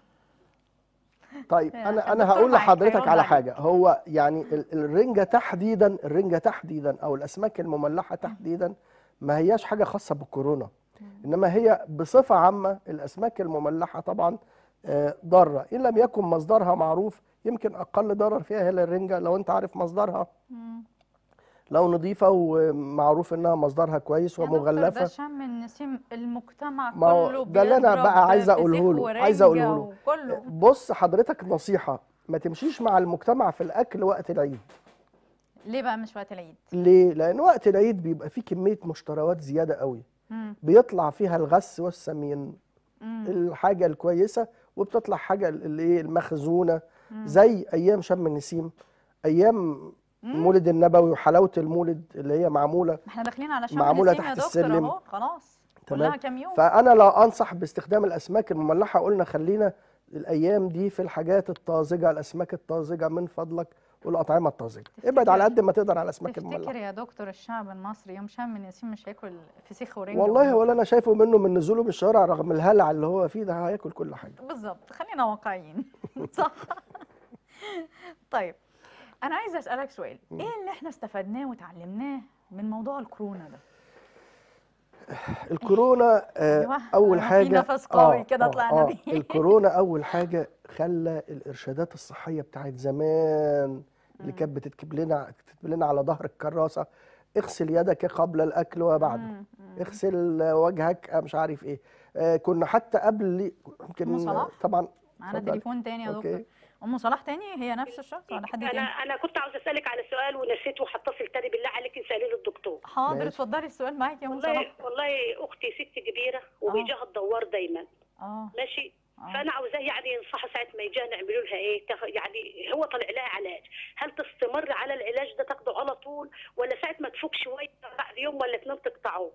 طيب يا انا الدكتور انا هقول معاك، لحضرتك هيرد على عليك. حاجه هو يعني ال- الرنجه تحديدا الرنجه تحديدا او الاسماك المملحه تحديدا ما هياش حاجه خاصه بالكورونا انما هي بصفه عامه الاسماك المملحه طبعا آه، ضاره ان لم يكن مصدرها معروف يمكن اقل ضرر فيها هي الرنجه لو انت عارف مصدرها مم. لو نظيفه ومعروف انها مصدرها كويس يا دكتور ده ومغلفه شم النسيم المجتمع ما هو كله ده اللي أنا بيضرب بقى عايز فسيخ أقوله له، عايز ورنجة أقوله له. وكله بص حضرتك نصيحه ما تمشيش مع المجتمع في الاكل وقت العيد ليه بقى مش وقت العيد ليه لان وقت العيد بيبقى فيه كميه مشتريات زياده قوي مم. بيطلع فيها الغث والسمين مم. الحاجه الكويسه وبتطلع حاجه اللي ايه المخزونه زي ايام شم النسيم ايام المولد النبوي وحلاوه المولد اللي هي معموله احنا داخلين على شم معمولة النسيم يا تحت دكتور السلم. اهو خلاص تمام. كلها كام يوم فانا لا انصح باستخدام الاسماك المملحه قلنا خلينا الايام دي في الحاجات الطازجه الاسماك الطازجه من فضلك والاطعمه الطازجه ابعد على قد ما تقدر على الاسماك تفتكر المملحه يا دكتور الشعب المصري يوم شم النسيم مش هياكل فسيخ ورنجة والله ولا- ولا انا شايفه منه من نزوله من الشوارع رغم الهلع اللي هو فيه ده هياكل كل حاجه بالظبط خلينا واقعيين صح طيب انا عايزه اسالك سؤال ايه اللي احنا استفدناه وتعلمناه من موضوع الكورونا ده الكورونا آه، أيوة، اول في حاجه نفس قوي كده طلعنا بيه. الكورونا اول حاجه خلى الارشادات الصحيه بتاعت زمان اللي كانت بتكتب لنا بتكتب لنا على ظهر الكراسه اغسل يدك قبل الاكل وبعده مم، مم. اغسل وجهك آه، مش عارف ايه آه، كنا حتى قبل أم يمكن صلاح؟ طبعا معانا اتفضلي. تليفون تاني يا دكتور اوكي ام صلاح تاني هي نفس الشخص ولا حد انا تاني انا كنت عاوز اسالك على سؤال ونسيته وهتصل تاني بالله عليك اسالي للدكتور حاضر ماشي. اتفضلي السؤال معاك يا ام والله صلاح والله اختي ست كبيره وبيجاها الدوار دايما اه ماشي آه. فانا عاوزاه يعني ينصحها ساعه ما يجيها نعملوا لها ايه تاخ- يعني هو طلع لها علاج هل تستمر على العلاج ده تاخده على طول ولا ساعه ما تفوق شويه بعد يوم ولا اتنين تقطعوه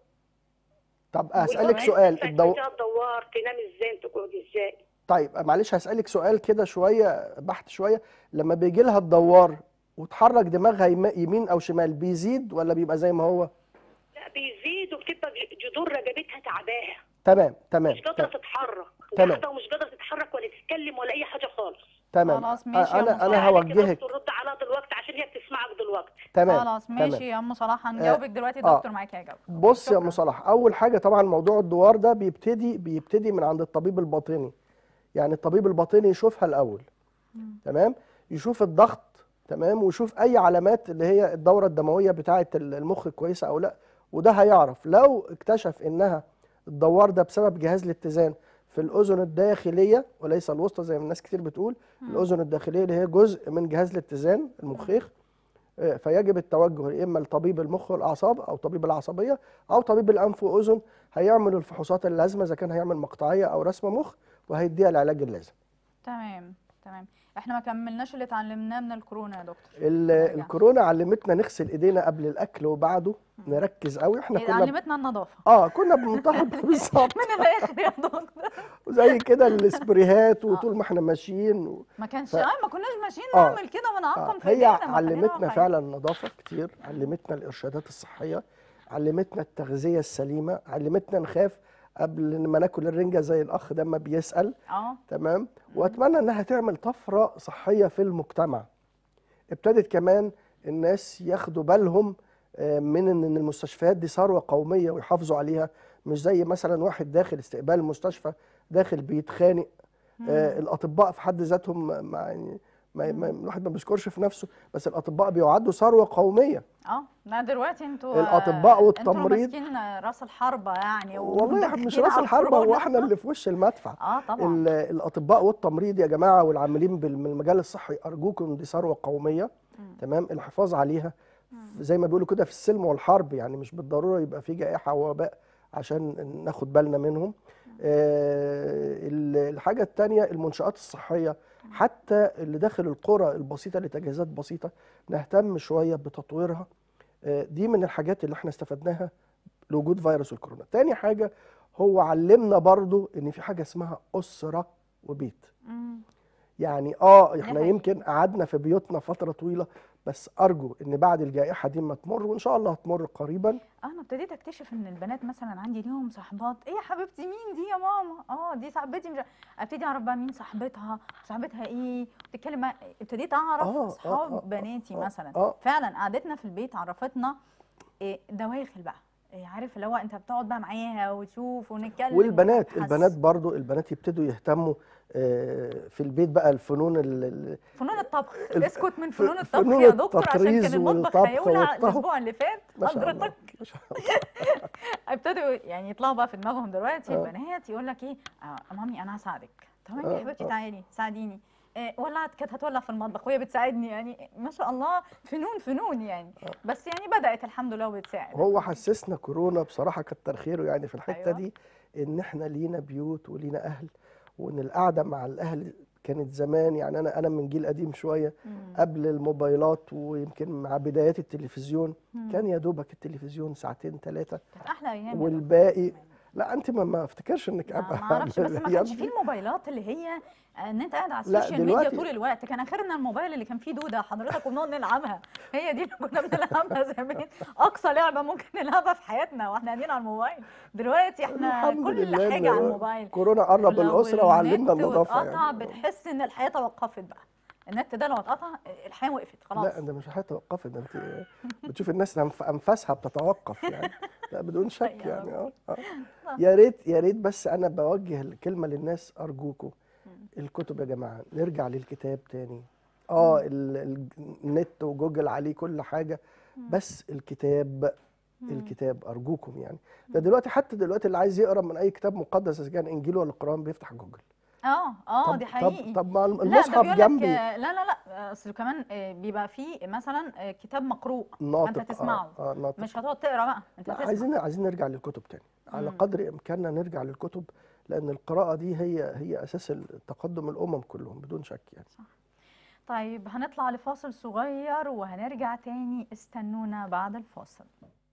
طب اسالك وكمان سؤال ساعه ما الدو... يجيها الدوار تنام ازاي تقعد ازاي طيب معلش هسالك سؤال كده شويه بحت شويه لما بيجي لها الدوار وتحرك دماغها يم- يمين او شمال بيزيد ولا بيبقى زي ما هو لا بيزيد وبتبقى ج- جذور رقبتها تعباها تمام تمام مش قادره تتحرك تمام. قاعده ومش قادره تتحرك ولا تتكلم ولا اي حاجه خالص تمام خلاص ماشي يا انا أم انا صلاح. هوجهك دكتور رد على دلوقتي عشان هي بتسمعك دلوقتي تمام خلاص تمام ماشي يا ام صلاح هنجاوبك دلوقتي آه. الدكتور معاك هيجاوب بص يا شكراً. ام صلاح اول حاجه طبعا موضوع الدوار ده بيبتدي بيبتدي من عند الطبيب الباطني يعني الطبيب الباطني يشوفها الاول تمام يشوف الضغط تمام ويشوف اي علامات اللي هي الدوره الدمويه بتاعه المخ كويسه او لا وده هيعرف لو اكتشف انها الدوار ده بسبب جهاز الاتزان في الاذن الداخليه وليس الوسطى زي ما الناس كتير بتقول الاذن الداخليه اللي هي جزء من جهاز الاتزان المخيخ آه، فيجب التوجه يا اما لطبيب المخ والاعصاب او طبيب العصبيه او طبيب الانف واذن هيعمل الفحوصات اللازمه اذا كان هيعمل مقطعيه او رسم مخ وهيديها العلاج اللازم تمام تمام احنا ما كملناش اللي اتعلمناه من الكورونا يا دكتور ال- نرجع. الكورونا علمتنا نغسل ايدينا قبل الاكل وبعده نركز قوي احنا إيه، كنا ب... علمتنا النظافه اه كنا بمنتهى بالظبط من الاخر يا دكتور زي كده السبريهات وطول ما احنا ماشيين و... ما كانش ف- اه ما كناش ماشيين آه. نعمل كده ونعقم آه. في هي ايدينا ما خلينا علمتنا واقعيين. فعلا النظافه كتير علمتنا الارشادات الصحيه علمتنا التغذيه السليمه علمتنا نخاف قبل ما ناكل الرنجه زي الاخ ده ما بيسال اه تمام واتمنى انها تعمل طفره صحيه في المجتمع ابتدت كمان الناس ياخدوا بالهم آه، من ان إن المستشفيات دي ثروه قوميه ويحافظوا عليها مش زي مثلا واحد داخل استقبال المستشفى داخل بيتخانق آه، الاطباء في حد ذاتهم ما- ما يعني ما ما- الواحد ما بيشكرش في نفسه بس الاطباء بيعدوا ثروه قوميه اه لا دلوقتي انتوا الأطباء انتوا والتمريض. ماسكين راس الحربه يعني والله إحنا مش ومدخلين راس على الحربه هو الكورونا. احنا اللي في وش المدفع اه طبعا ال- الاطباء والتمريض يا جماعه والعاملين بالمجال الصحي ارجوكم دي ثروه قوميه تمام الحفاظ عليها زي ما بيقولوا كده في السلم والحرب يعني مش بالضروره يبقى في جائحه ووباء عشان ناخد بالنا منهم آه، ال- الحاجه الثانيه المنشات الصحيه حتى اللي داخل القرى البسيطه لتجهيزات بسيطه نهتم شويه بتطويرها آه، دي من الحاجات اللي احنا استفدناها لوجود فيروس الكورونا تاني حاجه هو علمنا برضو ان في حاجه اسمها اسره وبيت مم. يعني اه احنا حقيقة. يمكن قعدنا في بيوتنا فتره طويله بس ارجو ان بعد الجائحه دي ما تمر وان شاء الله هتمر قريبا انا ابتديت اكتشف ان البنات مثلا عندي ليهم صاحبات ايه يا حبيبتي مين دي يا ماما اه دي صاحبتي مش ابتدي اعرف بقى مين صاحبتها صاحبتها ايه بتتكلم مع- ابتديت اعرف آه، آه، اصحاب آه، بناتي آه، مثلا آه. فعلا قعدتنا في البيت عرفتنا إيه دواخل بقى إيه عارف اللي هو انت بتقعد بقى معاها وتشوف ونتكلم والبنات ونبحث. البنات برضو البنات يبتدوا يهتموا آه، في البيت بقى الفنون ال- ال- فنون الطبخ الف- اسكت من فنون الطبخ فنون يا دكتور عشان التطريز كان المطبخ والطبخ هيولع والطهو. الاسبوع اللي فات ما شاء الله حضرتك ما شاء الله ابتدوا يعني يطلعوا بقى في دماغهم دلوقتي آه. البنات يقول لك ايه آه مامي انا هساعدك تمام آه، يا حبيبتي آه. تعالي ساعديني آه ولعت كانت هتولع في المطبخ وهي بتساعدني يعني ما شاء الله فنون فنون يعني بس يعني بدأت الحمد لله وبتساعد هو حسسنا كورونا بصراحه كتر خيره يعني في الحته أيوة. دي ان احنا لينا بيوت ولينا اهل وان القعده مع الاهل كانت زمان يعني انا انا من جيل قديم شويه مم. قبل الموبايلات ويمكن مع بدايات التلفزيون مم. كان يا دوبك التلفزيون ساعتين ثلاثه كانت احلى ايام يا والباقي لا انت ما ما افتكرش انك ما ما اعرفش بس ما كانش فيه الموبايلات اللي هي ان انت قاعد على لا، السوشيال ميديا دلوقتي- طول الوقت كان اخرنا الموبايل اللي كان فيه دوده حضرتك وبنقعد نلعبها هي دي اللي كنا بنلعبها زمان اقصى لعبه ممكن نلعبها في حياتنا واحنا قاعدين على الموبايل دلوقتي احنا الحمد كل لله حاجه إن على الموبايل كورونا قرب ولو الاسره وعلمنا النت النظافه واتقطع يعني بتحس ان الحياه توقفت بقى النت ده لو اتقطع الحياه وقفت خلاص لا ده مش هتوقفي ده انت بتشوف الناس أنف- انفاسها بتتوقف يعني لا بدون شك يا يعني اه آه. آه. يا ريت يا ريت بس انا بوجه الكلمه للناس ارجوكم الكتب يا جماعه نرجع للكتاب تاني اه ال- ال- النت وجوجل عليه كل حاجه بس الكتاب الكتاب ارجوكم يعني ده دلوقتي حتى دلوقتي اللي عايز يقرا من اي كتاب مقدس اذا كان انجيل ولا قران بيفتح جوجل اه اه طب دي طب حقيقي طب ما لا ده المصحف بيقول لك جنبي لا لا لا اصل كمان آه، بيبقى فيه مثلا آه، كتاب مقروء ناطق فانت تسمعه اه, آه ناطق مش هتقعد تقرا بقى انت لا هتسمع عايزين عايزين نرجع للكتب تاني على مم. قدر امكاننا نرجع للكتب لان القراءه دي هي هي اساس التقدم الامم كلهم بدون شك يعني طيب هنطلع لفاصل صغير وهنرجع تاني استنونا بعد الفاصل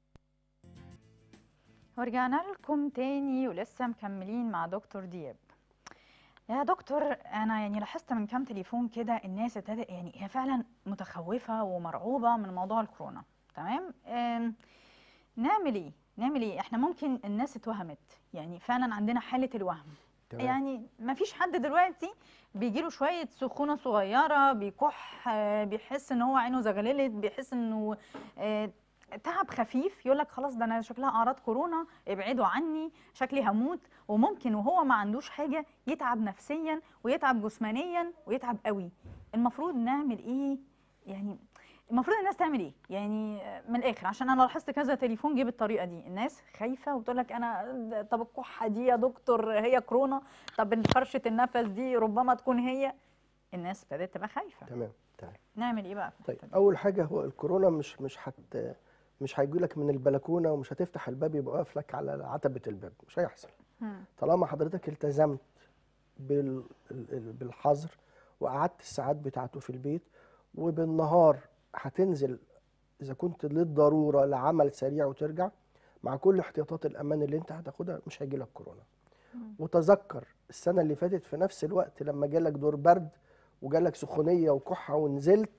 ورجعنا لكم تاني ولسه مكملين مع دكتور دياب يا دكتور انا يعني لاحظت من كام تليفون كده الناس ابتدت يعني هي فعلا متخوفه ومرعوبه من موضوع الكورونا تمام أم، نعمل ايه نعمل ايه احنا ممكن الناس اتوهمت يعني فعلا عندنا حاله الوهم تمام. يعني ما فيش حد دلوقتي بيجيله شويه سخونه صغيره بيكح آه، بيحس ان هو عينه زغللت بيحس انه آه، تعب خفيف يقول لك خلاص ده انا شكلها اعراض كورونا ابعدوا عني شكلي هموت وممكن وهو ما عندوش حاجه يتعب نفسيا ويتعب جسمانيا ويتعب قوي المفروض نعمل ايه يعني المفروض الناس تعمل ايه يعني من الاخر عشان انا لاحظت كذا تليفون جه بالطريقه دي الناس خايفه وتقول لك انا طب الكحه دي يا دكتور هي كورونا طب فرشه النفس دي ربما تكون هي الناس ابتدت تبقى خايفه تمام تمام نعمل ايه بقى في طيب الحتة دي؟ اول حاجه هو الكورونا مش مش هت مش هيجي لك من البلكونه ومش هتفتح الباب يبقى واقف لك على عتبه الباب مش هيحصل مم. طالما حضرتك التزمت بال... ال- ال- بالحظر وقعدت الساعات بتاعته في البيت وبالنهار هتنزل اذا كنت للضروره لعمل سريع وترجع مع كل احتياطات الامان اللي انت هتاخدها مش هيجي لك كورونا وتذكر السنه اللي فاتت في نفس الوقت لما جالك دور برد وجالك سخونيه وكحه ونزلت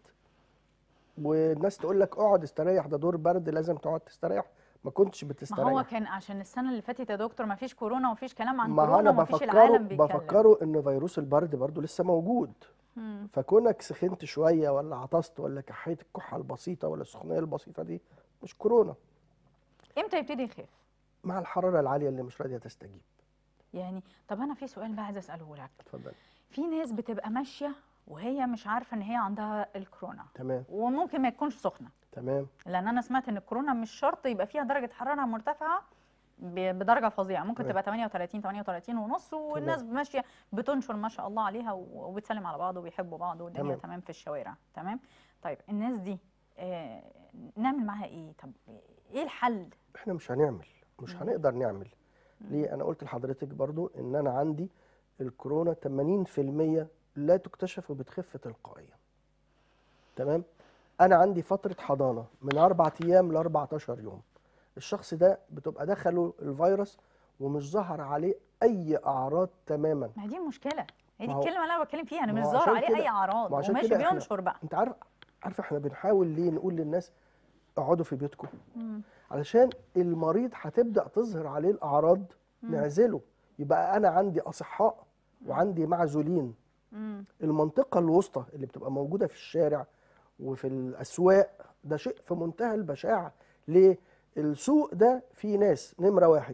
والناس تقول لك اقعد استريح ده دور برد لازم تقعد تستريح ما كنتش ما بتستريح هو كان عشان السنه اللي فاتت يا دكتور ما فيش كورونا ومفيش كلام عن ما هو كورونا انا ومفيش بفكره العالم بيتكلم بفكره ان فيروس البرد برضو لسه موجود مم. فكونك سخنت شويه ولا عطست ولا كحيت الكحه البسيطه ولا السخونيه البسيطه دي مش كورونا امتى يبتدي يخاف مع الحراره العاليه اللي مش راضيه تستجيب يعني طب انا في سؤال بقى عايزه اساله لك اتفضل في ناس بتبقى ماشيه وهي مش عارفه ان هي عندها الكورونا تمام وممكن ما يكونش سخنه تمام لان انا سمعت ان الكورونا مش شرط يبقى فيها درجه حراره مرتفعه ب- بدرجه فظيعه ممكن تمام. تبقى 38 38 ونص والناس ماشيه بتنشر ما شاء الله عليها و- وبتسلم على بعض وبيحبوا بعض والدنيا تمام. تمام في الشوارع تمام طيب الناس دي آه نعمل معاها ايه طب ايه الحل احنا مش هنعمل مش هنقدر نعمل ليه انا قلت لحضرتك برضو ان انا عندي الكورونا 80% لا تكتشف وبتخف تلقائيا تمام انا عندي فتره حضانه من اربع ايام ل 14 يوم الشخص ده بتبقى دخله الفيروس ومش ظهر عليه اي اعراض تماما ما هي دي المشكله هي دي ما هو- الكلمه اللي انا بتكلم فيها انا ما مش هو ظاهر عشان عليه كده- اي اعراض ما عشان وماشي كده إحنا- بينشر بقى انت عارف عارف احنا بنحاول ليه نقول للناس اقعدوا في بيوتكم مم. علشان المريض هتبدا تظهر عليه الاعراض نعزله يبقى انا عندي اصحاء وعندي معزولين مم. المنطقه الوسطى اللي بتبقى موجوده في الشارع وفي الاسواق ده شيء في منتهى البشاعه ليه السوق ده فيه ناس نمره واحد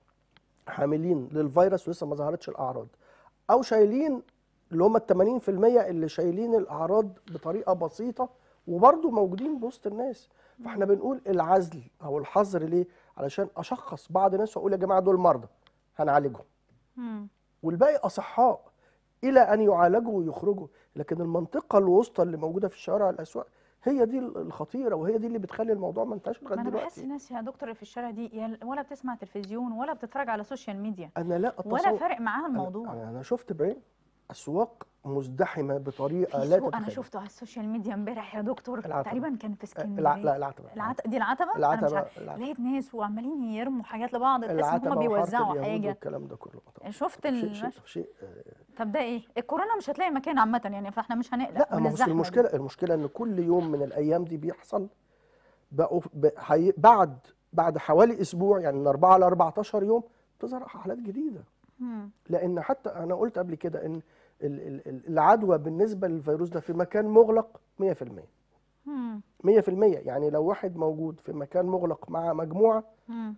حاملين للفيروس ولسه ما ظهرتش الاعراض او شايلين اللي هم ال 80% اللي شايلين الاعراض بطريقه بسيطه وبرضه موجودين بوسط الناس فاحنا بنقول العزل او الحظر ليه علشان اشخص بعض الناس واقول يا جماعه دول مرضى هنعالجهم مم. والباقي اصحاء الى ان يعالجوا ويخرجوا لكن المنطقه الوسطى اللي موجوده في الشوارع والاسواق هي دي الخطيره وهي دي اللي بتخلي الموضوع منتشر ما لغايه انا بحس دلوقتي الناس يا دكتور اللي في الشارع دي يا ولا بتسمع تلفزيون ولا بتتفرج على سوشيال ميديا انا لا اتصور ولا فارق معاها أنا- الموضوع انا أنا شفت بعين اسواق مزدحمه بطريقه في لا سوق انا تتخيل. شفته على السوشيال ميديا امبارح يا دكتور العتبة. تقريبا كان في اسكندريه الع... لا العتبه العت... دي العتبه انا مش العتبه عارفه العتبه لقيت ناس وعمالين يرموا حاجات لبعض تحس ان العتبه هم وحاره بيوزعوا اليهود حاجه والكلام ده كله طبعا شفت شيء ال... شيء, شيء آه، طب ده ايه الكورونا مش هتلاقي مكان عامه يعني فاحنا مش هنقلق لا من ما هو الزحمة دي. المشكله المشكله ان كل يوم من الايام دي بيحصل بقوا ب... حي... بعد بعد حوالي اسبوع يعني من 4 ل 14 يوم تظهر حالات جديده مم. لان حتى انا قلت قبل كده ان ال- ال- ال- العدوى بالنسبه للفيروس ده في مكان مغلق 100% مم. 100% يعني لو واحد موجود في مكان مغلق مع مجموعه مم.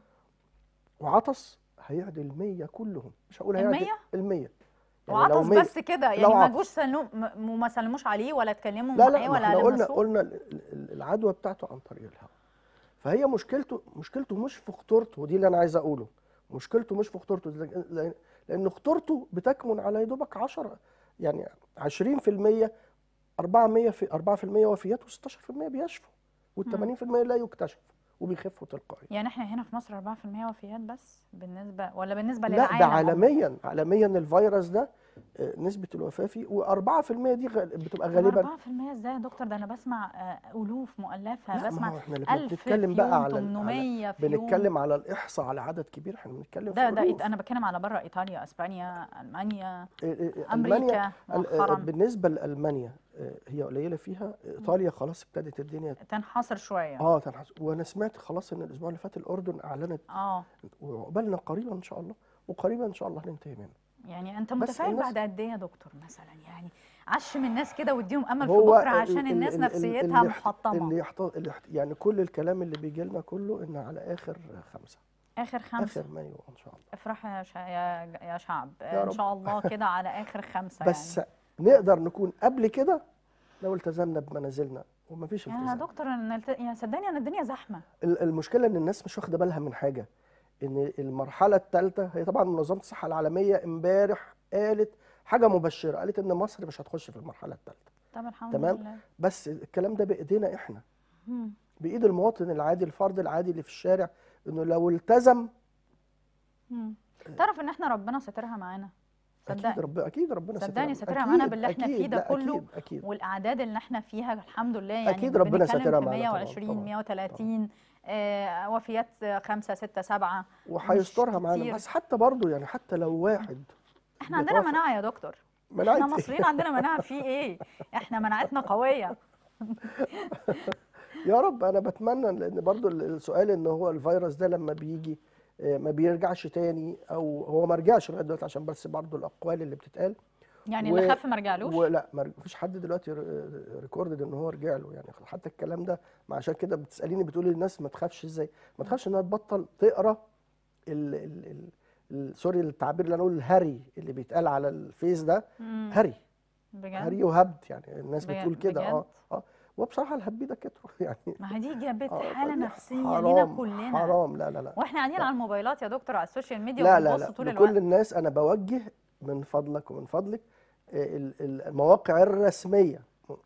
وعطس هيعدل 100 كلهم مش هقول هيعدل المية؟ المية وعطس بس كده يعني لو ما عطس. جوش سلموا م- ما سلموش عليه ولا اتكلموا لا معاه لا ما ولا احنا قلنا لمسوه قلنا ال- ال- العدوى بتاعته عن طريق الهواء فهي مشكلته مشكلته مش في خطورته ودي اللي انا عايز اقوله مشكلته مش في خطورته لأن- لأن- لان خطورته بتكمن على يا دوبك 10 يعني 20% 400 في 4% وفيات و16% بيشفوا وال80% لا يكتشف وبيخفوا تلقائيا يعني احنا هنا في مصر 4% وفيات بس بالنسبه ولا بالنسبه لا للعالم ده عموماً؟ عالميا عالميا الفيروس ده آه، نسبة الوفاة فيه و4% دي غ- بتبقى غالبا 4% ازاي يا دكتور ده انا بسمع آه، الوف مؤلفه لا ما بسمع هو احنا لما 1000 بنتكلم في بقى يوم على ال- 800 في يوم بنتكلم على الاحصاء على عدد كبير احنا بنتكلم ده في ده ألوف. إيط- انا بتكلم على بره ايطاليا اسبانيا المانيا إيه إيه امريكا المانيا ال- آه، مؤخرا بالنسبه لالمانيا آه، هي قليله فيها ايطاليا خلاص ابتدت الدنيا تنحصر شويه اه تنحس وانا سمعت خلاص ان الاسبوع اللي فات الاردن اعلنت اه وعقبالنا قريبا ان شاء الله وقريبا ان شاء الله هننتهي منه يعني انت بس متفائل الناس- بعد قد ايه يا دكتور مثلا يعني عشم الناس كده واديهم امل في هو بكره ال- عشان ال- الناس ال- ال- نفسيتها اللي يحت- محطمه اللي يحت... اللي يحت... يعني كل الكلام اللي بيجي لنا كله ان على اخر خمسه اخر خمسه اخر مايو ان شاء الله افرح يا, شا... يا... يا شعب يا ان رب. شاء الله كده على اخر خمسه بس يعني نقدر نكون قبل كده لو التزمنا بمنازلنا ومفيش يا التزام دكتور انا الت- يا صدقني انا الدنيا زحمه ال- المشكله ان الناس مش واخده بالها من حاجه ان المرحله الثالثه هي طبعا منظمه الصحه العالميه امبارح قالت حاجه مبشره قالت ان مصر مش هتخش في المرحله الثالثه طب الحمد تمام. لله بس الكلام ده بايدينا احنا مم. بايد المواطن العادي الفرد العادي اللي في الشارع انه لو التزم مم. تعرف ان احنا ربنا سترها معانا اكيد صدقني ربنا اكيد ربنا صدقني سترها سترها معانا أكيد، باللي احنا أكيد، فيه ده لا، كله اكيد اكيد والاعداد اللي احنا فيها الحمد لله يعني أكيد ربنا بنتكلم سترها في معانا طبعاً، 120 طبعاً، 130 آه وفيات 5 6 7 وهيسترها معانا كتير. بس حتى برضه يعني حتى لو واحد احنا عندنا بيتوفى. مناعه يا دكتور مناعة احنا إيه؟ مصريين عندنا مناعه في ايه احنا مناعتنا قويه يا رب انا بتمنى لان برضو السؤال ان هو الفيروس ده لما بيجي آه، ما بيرجعش تاني او هو ما رجعش لغايه دلوقتي عشان بس برضو الاقوال اللي بتتقال يعني و- اللي خف ما رجعلوش ولا ما فيش حد دلوقتي ريكوردد ان هو رجع له يعني حتى الكلام ده ما عشان كده بتساليني بتقولي للناس ما تخافش ازاي ما تخافش انها تبطل تقرا ال ال ال ال سوري التعبير اللي انا اقول الهري اللي بيتقال على الفيس ده مم. هري بجد هري وهبد يعني الناس بجد- بتقول كده اه بجد؟ اه وبصراحه الهبي ده كتروا يعني ما هي دي جابت آه، حاله فدي نفسيه لينا حرام كلنا حرام لا لا لا واحنا قاعدين لا. على الموبايلات يا دكتور على السوشيال ميديا لا لا وبنبص لا طول لكل الوقت الناس انا بوجه من فضلك ومن فضلك آه، ال- ال- المواقع الرسميه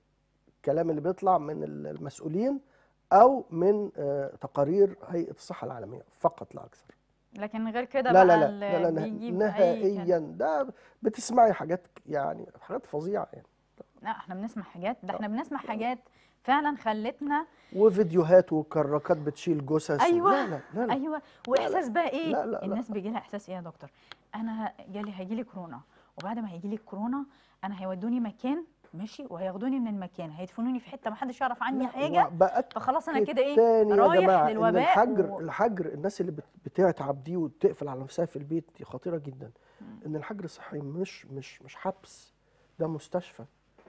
الكلام اللي بيطلع من ال- المسؤولين او من آه، تقارير هيئه الصحه العالميه فقط لا اكثر لكن غير كده لا بقى لا لا اللي لا, لا نه- بيجي بأي نهائيا كلام. ده بتسمعي حاجات يعني حاجات فظيعه يعني لا احنا بنسمع حاجات ده احنا بنسمع حاجات فعلا خلتنا وفيديوهات وكراكات بتشيل جثث أيوة، لا لا لا, لا. ايوه واحساس بقى ايه لا، لا، لا. الناس بيجي لها احساس ايه يا دكتور انا جالي هيجي لي كورونا وبعد ما هيجي لي كورونا انا هيودوني مكان ماشي وهياخدوني من المكان هيدفنوني في حته ما حدش يعرف عني حاجه بقت فخلاص انا كده ايه تاني يا رايح جماعه ان للوباء الحجر و- الحجر الناس اللي بت- بتتعب دي وتقفل على نفسها في البيت دي خطيره جدا ان الحجر الصحي مش مش مش حبس ده مستشفى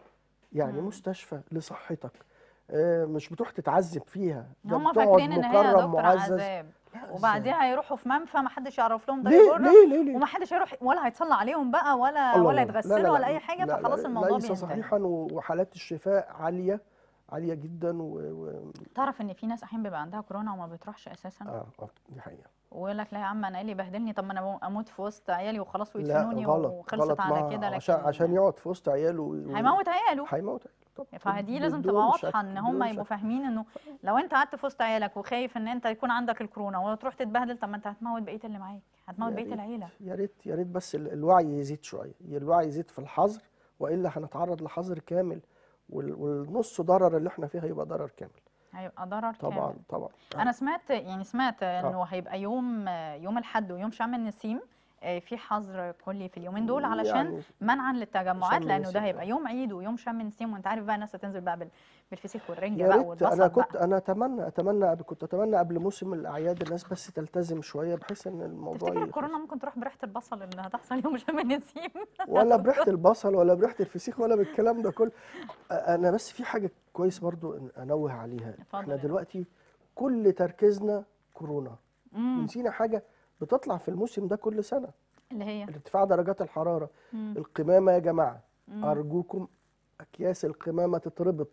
يعني مم. مستشفى لصحتك آه، مش بتروح تتعذب فيها ده هم بتقعد فاكرين ان هي يا مكرم دكتور معزز عذاب لا، إزاي؟ وبعديها هيروحوا في منفى ما حدش يعرف لهم ده ليه يضر ليه ليه ليه وما حدش هيروح ولا هيتصلى عليهم بقى ولا الله ولا الله. لا، يتغسلوا لا، ولا لا، اي حاجه لا، فخلاص لا، الموضوع ليس بينتهي صحيحا و- وحالات الشفاء عاليه عاليه جدا و... و... تعرف ان في ناس احيانا بيبقى عندها كورونا وما بتروحش اساسا اه آه، دي حقيقه ويقول لك لا يا عم انا ايه اللي بهدلني طب ما انا اموت في وسط عيالي وخلاص لا ويدفنوني غلط وخلصت غلط على ما كده لكن عشان عشان يقعد في وسط عياله و... هيموت عياله هيموت عياله طبعا فدي لازم بدون تبقى شك، واضحه ان هم بدون يبقوا شك. فاهمين انه لو انت قعدت في وسط عيالك وخايف ان انت يكون عندك الكورونا وتروح تتبهدل طب ما انت هتموت بقيه اللي معاك هتموت يا بقيه ريت- العيله يا ريت يا ريت بس ال- الوعي يزيد شويه الوعي يزيد في الحظر والا هنتعرض لحظر كامل وال- والنص ضرر اللي احنا فيه هيبقى ضرر كامل هيبقى ضرر طبعا كامل طبعا انا سمعت يعني سمعت انه هيبقى يوم يوم الاحد ويوم شم النسيم آه، في حظر كلي في اليومين دول علشان يعني منعا للتجمعات شم لانه ده النسيم، هيبقى آه. يوم عيد ويوم شم النسيم وانت عارف بقى الناس هتنزل بقى بال- بالفسيخ والرنجه يا بقى ريت والبصل انا كنت بقى انا اتمنى اتمنى قبل- كنت اتمنى قبل موسم الاعياد الناس بس تلتزم شويه بحيث ان الموضوع تفتكر يخلص. الكورونا ممكن تروح بريحه البصل اللي هتحصل يوم شم النسيم ولا بريحه البصل ولا بريحه الفسيخ ولا بالكلام ده كله أ- انا بس في حاجه كويس برضو إن انوه عليها اتفضل احنا يا دلوقتي كل تركيزنا كورونا مم. ونسينا حاجه بتطلع في الموسم ده كل سنه اللي هي ارتفاع درجات الحراره مم. القمامه يا جماعه مم. ارجوكم اكياس القمامه تتربط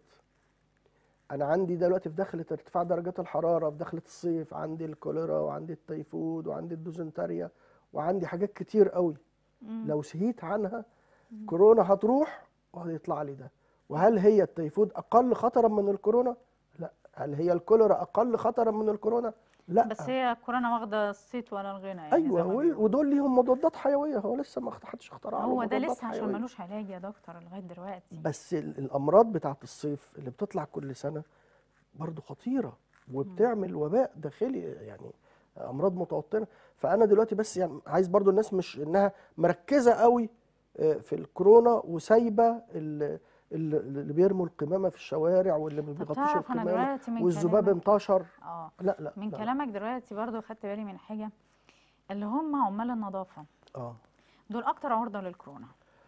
انا عندي دلوقتي في دخلة ارتفاع درجات الحراره في دخلة الصيف عندي الكوليرا وعندي التيفود وعندي الدوزنتاريا وعندي حاجات كتير قوي مم. لو سهيت عنها كورونا هتروح وهيطلع لي ده وهل هي التيفود اقل خطرا من الكورونا لا هل هي الكوليرا اقل خطرا من الكورونا لا بس هي كورونا واخده الصيت ولا الغنى يعني ايوه زي ما وال- بيقولوا. ودول ليهم مضادات حيويه هو لسه ما حدش اخترع له هو ده مضادات لسه عشان حيوية. ملوش علاج يا دكتور لغايه دلوقتي بس ال- الامراض بتاعت الصيف اللي بتطلع كل سنه برضو خطيره وبتعمل وباء داخلي يعني امراض متوطنه فانا دلوقتي بس يعني عايز برضو الناس مش انها مركزه قوي آه، في الكورونا وسايبه ال- ال- اللي بيرموا القمامه في الشوارع واللي ما طب بيغطوش تعرف انا القمامه دلوقتي من والذباب كلامك انتشر اه لا لا من لا. كلامك دلوقتي برضو خدت بالي من حاجه اللي هم عمال النظافه اه دول اكتر عرضه للكورونا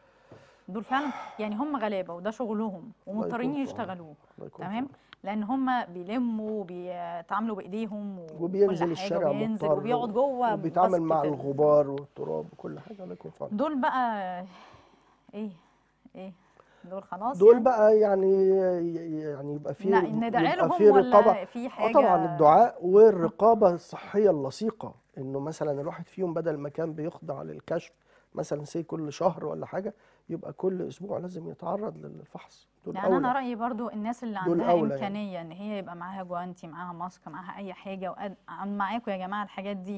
دول فعلا يعني هم غلابه وده شغلهم ومضطرين يكون في عونهم. يشتغلوه الله يكون في تمام لان هم بيلموا وبيتعاملوا بايديهم وكل وبينزل حاجة الشارع وبينزل مضطر وبيقعد جوه وبيتعامل مع باسكت ال- الغبار والتراب وكل حاجه الله يكون في عونهم. دول بقى ايه ايه دول خلاص دول يعني؟ بقى يعني يعني يبقى في ن- ندعي يبقى لهم في ولا رقابه في اه حاجه طبعا الدعاء والرقابه الصحيه اللصيقه انه مثلا الواحد فيهم بدل ما كان بيخضع للكشف مثلا سي كل شهر ولا حاجه يبقى كل اسبوع لازم يتعرض للفحص دول يعني انا اولى رايي برضو الناس اللي دول عندها أولى يعني. امكانيه ان هي يبقى معاها جوانتي معاها ماسك معاها اي حاجه وقد عم- معاكم يا جماعه الحاجات دي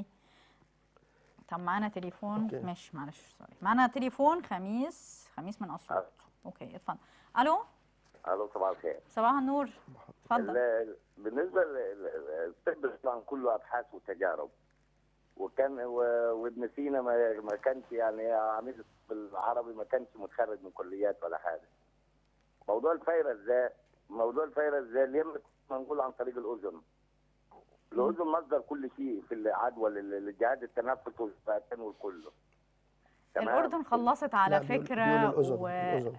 طب معانا تليفون أوكي. ماشي معلش سوري معانا تليفون خميس خميس من اسيوط اوكي اتفضل الو الو صباح الخير صباح النور اتفضل ال- ال- بالنسبه للطب طبعا كله ابحاث وتجارب وكان و- وابن سينا ما ما كانش يعني عميد الطب العربي ما كانش متخرج من كليات ولا حاجه موضوع الفيروس ده موضوع الفيروس ده ليه منقول عن طريق الاذن الاذن مصدر كل شيء في العدوى لل- للجهاز التنفس والفئتين والكله تمام؟ الاردن خلصت على لا، بيقول- فكره بيقول الأذن، و... الأذن.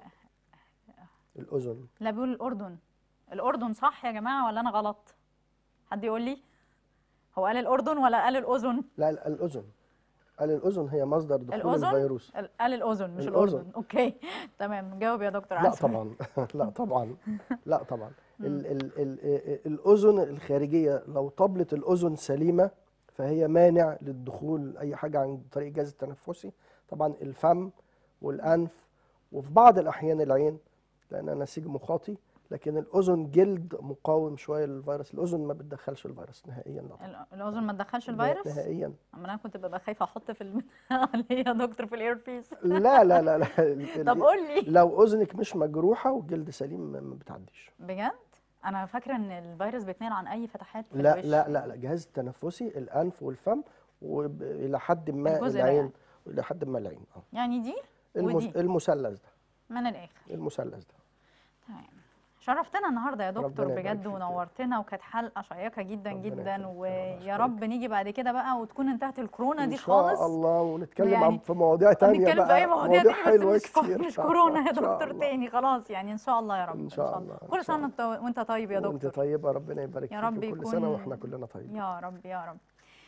الاذن لا بيقول الاردن الاردن صح يا جماعه ولا انا غلط حد يقول لي هو قال الاردن ولا قال الاذن لا لا، الاذن قال الاذن هي مصدر دخول الأذن؟ الفيروس ال- قال الاذن مش الأذن. الاردن اوكي تمام جاوب يا دكتور لا عسل طبعا لا طبعا لا طبعا ال ال ال الاذن الخارجيه لو طبلة الاذن سليمه فهي مانع للدخول اي حاجه عن طريق الجهاز التنفسي طبعا الفم والانف وفي بعض الاحيان العين لان نسيج مخاطي لكن الاذن جلد مقاوم شويه للفيروس الاذن ما بتدخلش الفيروس نهائيا لا طبعا. ال- الاذن ما تدخلش لا، الفيروس نهائيا اما انا كنت ببقى خايفه احط في الم... ليه يا دكتور في الايربيس لا لا لا لا ال- طب ال- قول لي لو اذنك مش مجروحه والجلد سليم ما ما بتعديش بجد انا فاكره ان الفيروس بيتنقل عن اي فتحات في لا الوش لا لا لا الجهاز التنفسي الانف والفم والى حد ما الجزء ده العين يعني. الى حد ما العين اه يعني دي المس... ودي المثلث ده من الاخر المثلث ده تمام شرفتنا النهارده يا دكتور ربنا يبارك بجد فيك. ونورتنا وكانت حلقه شيقه جدا ربنا جدا يخليك. ويا أشكرك. رب نيجي بعد كده بقى وتكون انتهت الكورونا ان دي شاء خالص الله ونتكلم يعني عن في مواضيع تانية نتكلم في بقى اي مواضيع تاني حلوة بس مش, كتير مش إن شاء كورونا الله. يا إن شاء دكتور الله. تاني خلاص يعني ان شاء الله يا رب إن شاء الله. إن كل شاء سنه وأنت- وانت طيب يا وانت دكتور طيبة ربنا يبارك يا فيك رب وكل سنة يكون- واحنا كلنا طيبين يا رب يا رب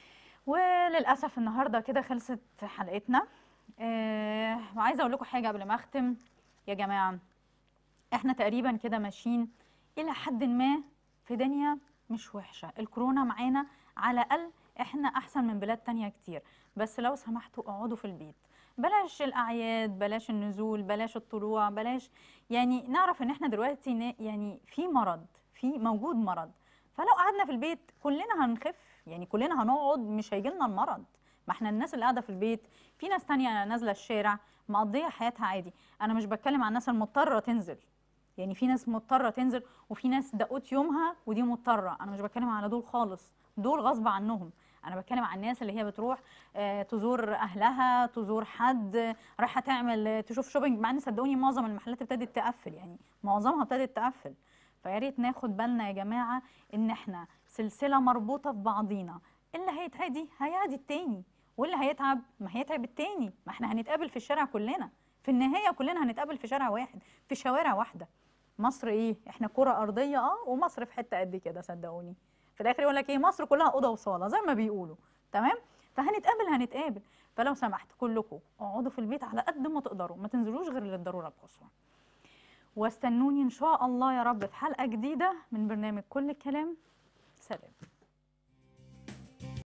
وللاسف النهارده كده خلصت حلقتنا آه وعايزه اقول لكم حاجه قبل ما اختم يا جماعه احنا تقريبا كده ماشيين الى حد ما في دنيا مش وحشه الكورونا معانا على الاقل احنا احسن من بلاد تانية كتير بس لو سمحتوا اقعدوا في البيت بلاش الاعياد بلاش النزول بلاش الطلوع بلاش يعني نعرف ان احنا دلوقتي نا- يعني في مرض في موجود مرض فلو قعدنا في البيت كلنا هنخف يعني كلنا هنقعد مش هيجي لنا المرض ما احنا الناس اللي قاعده في البيت في ناس تانية نازله الشارع مقضيه حياتها عادي انا مش بتكلم عن الناس المضطره تنزل يعني في ناس مضطره تنزل وفي ناس دقوت يومها ودي مضطره انا مش بتكلم على دول خالص دول غصب عنهم انا بتكلم عن الناس اللي هي بتروح آه، تزور اهلها تزور حد آه، رايحه تعمل آه، تشوف شوبينج مع ان صدقوني معظم المحلات ابتدت تقفل يعني معظمها ابتدت تقفل فيا ريت ناخد بالنا يا جماعه ان احنا سلسله مربوطه في بعضينا اللي هيتعدي هيعدي التاني واللي هيتعب ما هيتعب التاني ما احنا هنتقابل في الشارع كلنا في النهايه كلنا هنتقابل في شارع واحد في شوارع واحده مصر ايه احنا كره ارضيه اه ومصر في حته قد كده صدقوني في الاخر يقول لك ايه مصر كلها اوضه وصاله زي ما بيقولوا تمام فهنتقابل هنتقابل فلو سمحت كلكم اقعدوا في البيت على قد ما تقدروا ما تنزلوش غير للضروره القصوى واستنوني ان شاء الله يا رب في حلقه جديده من برنامج كل الكلام سلام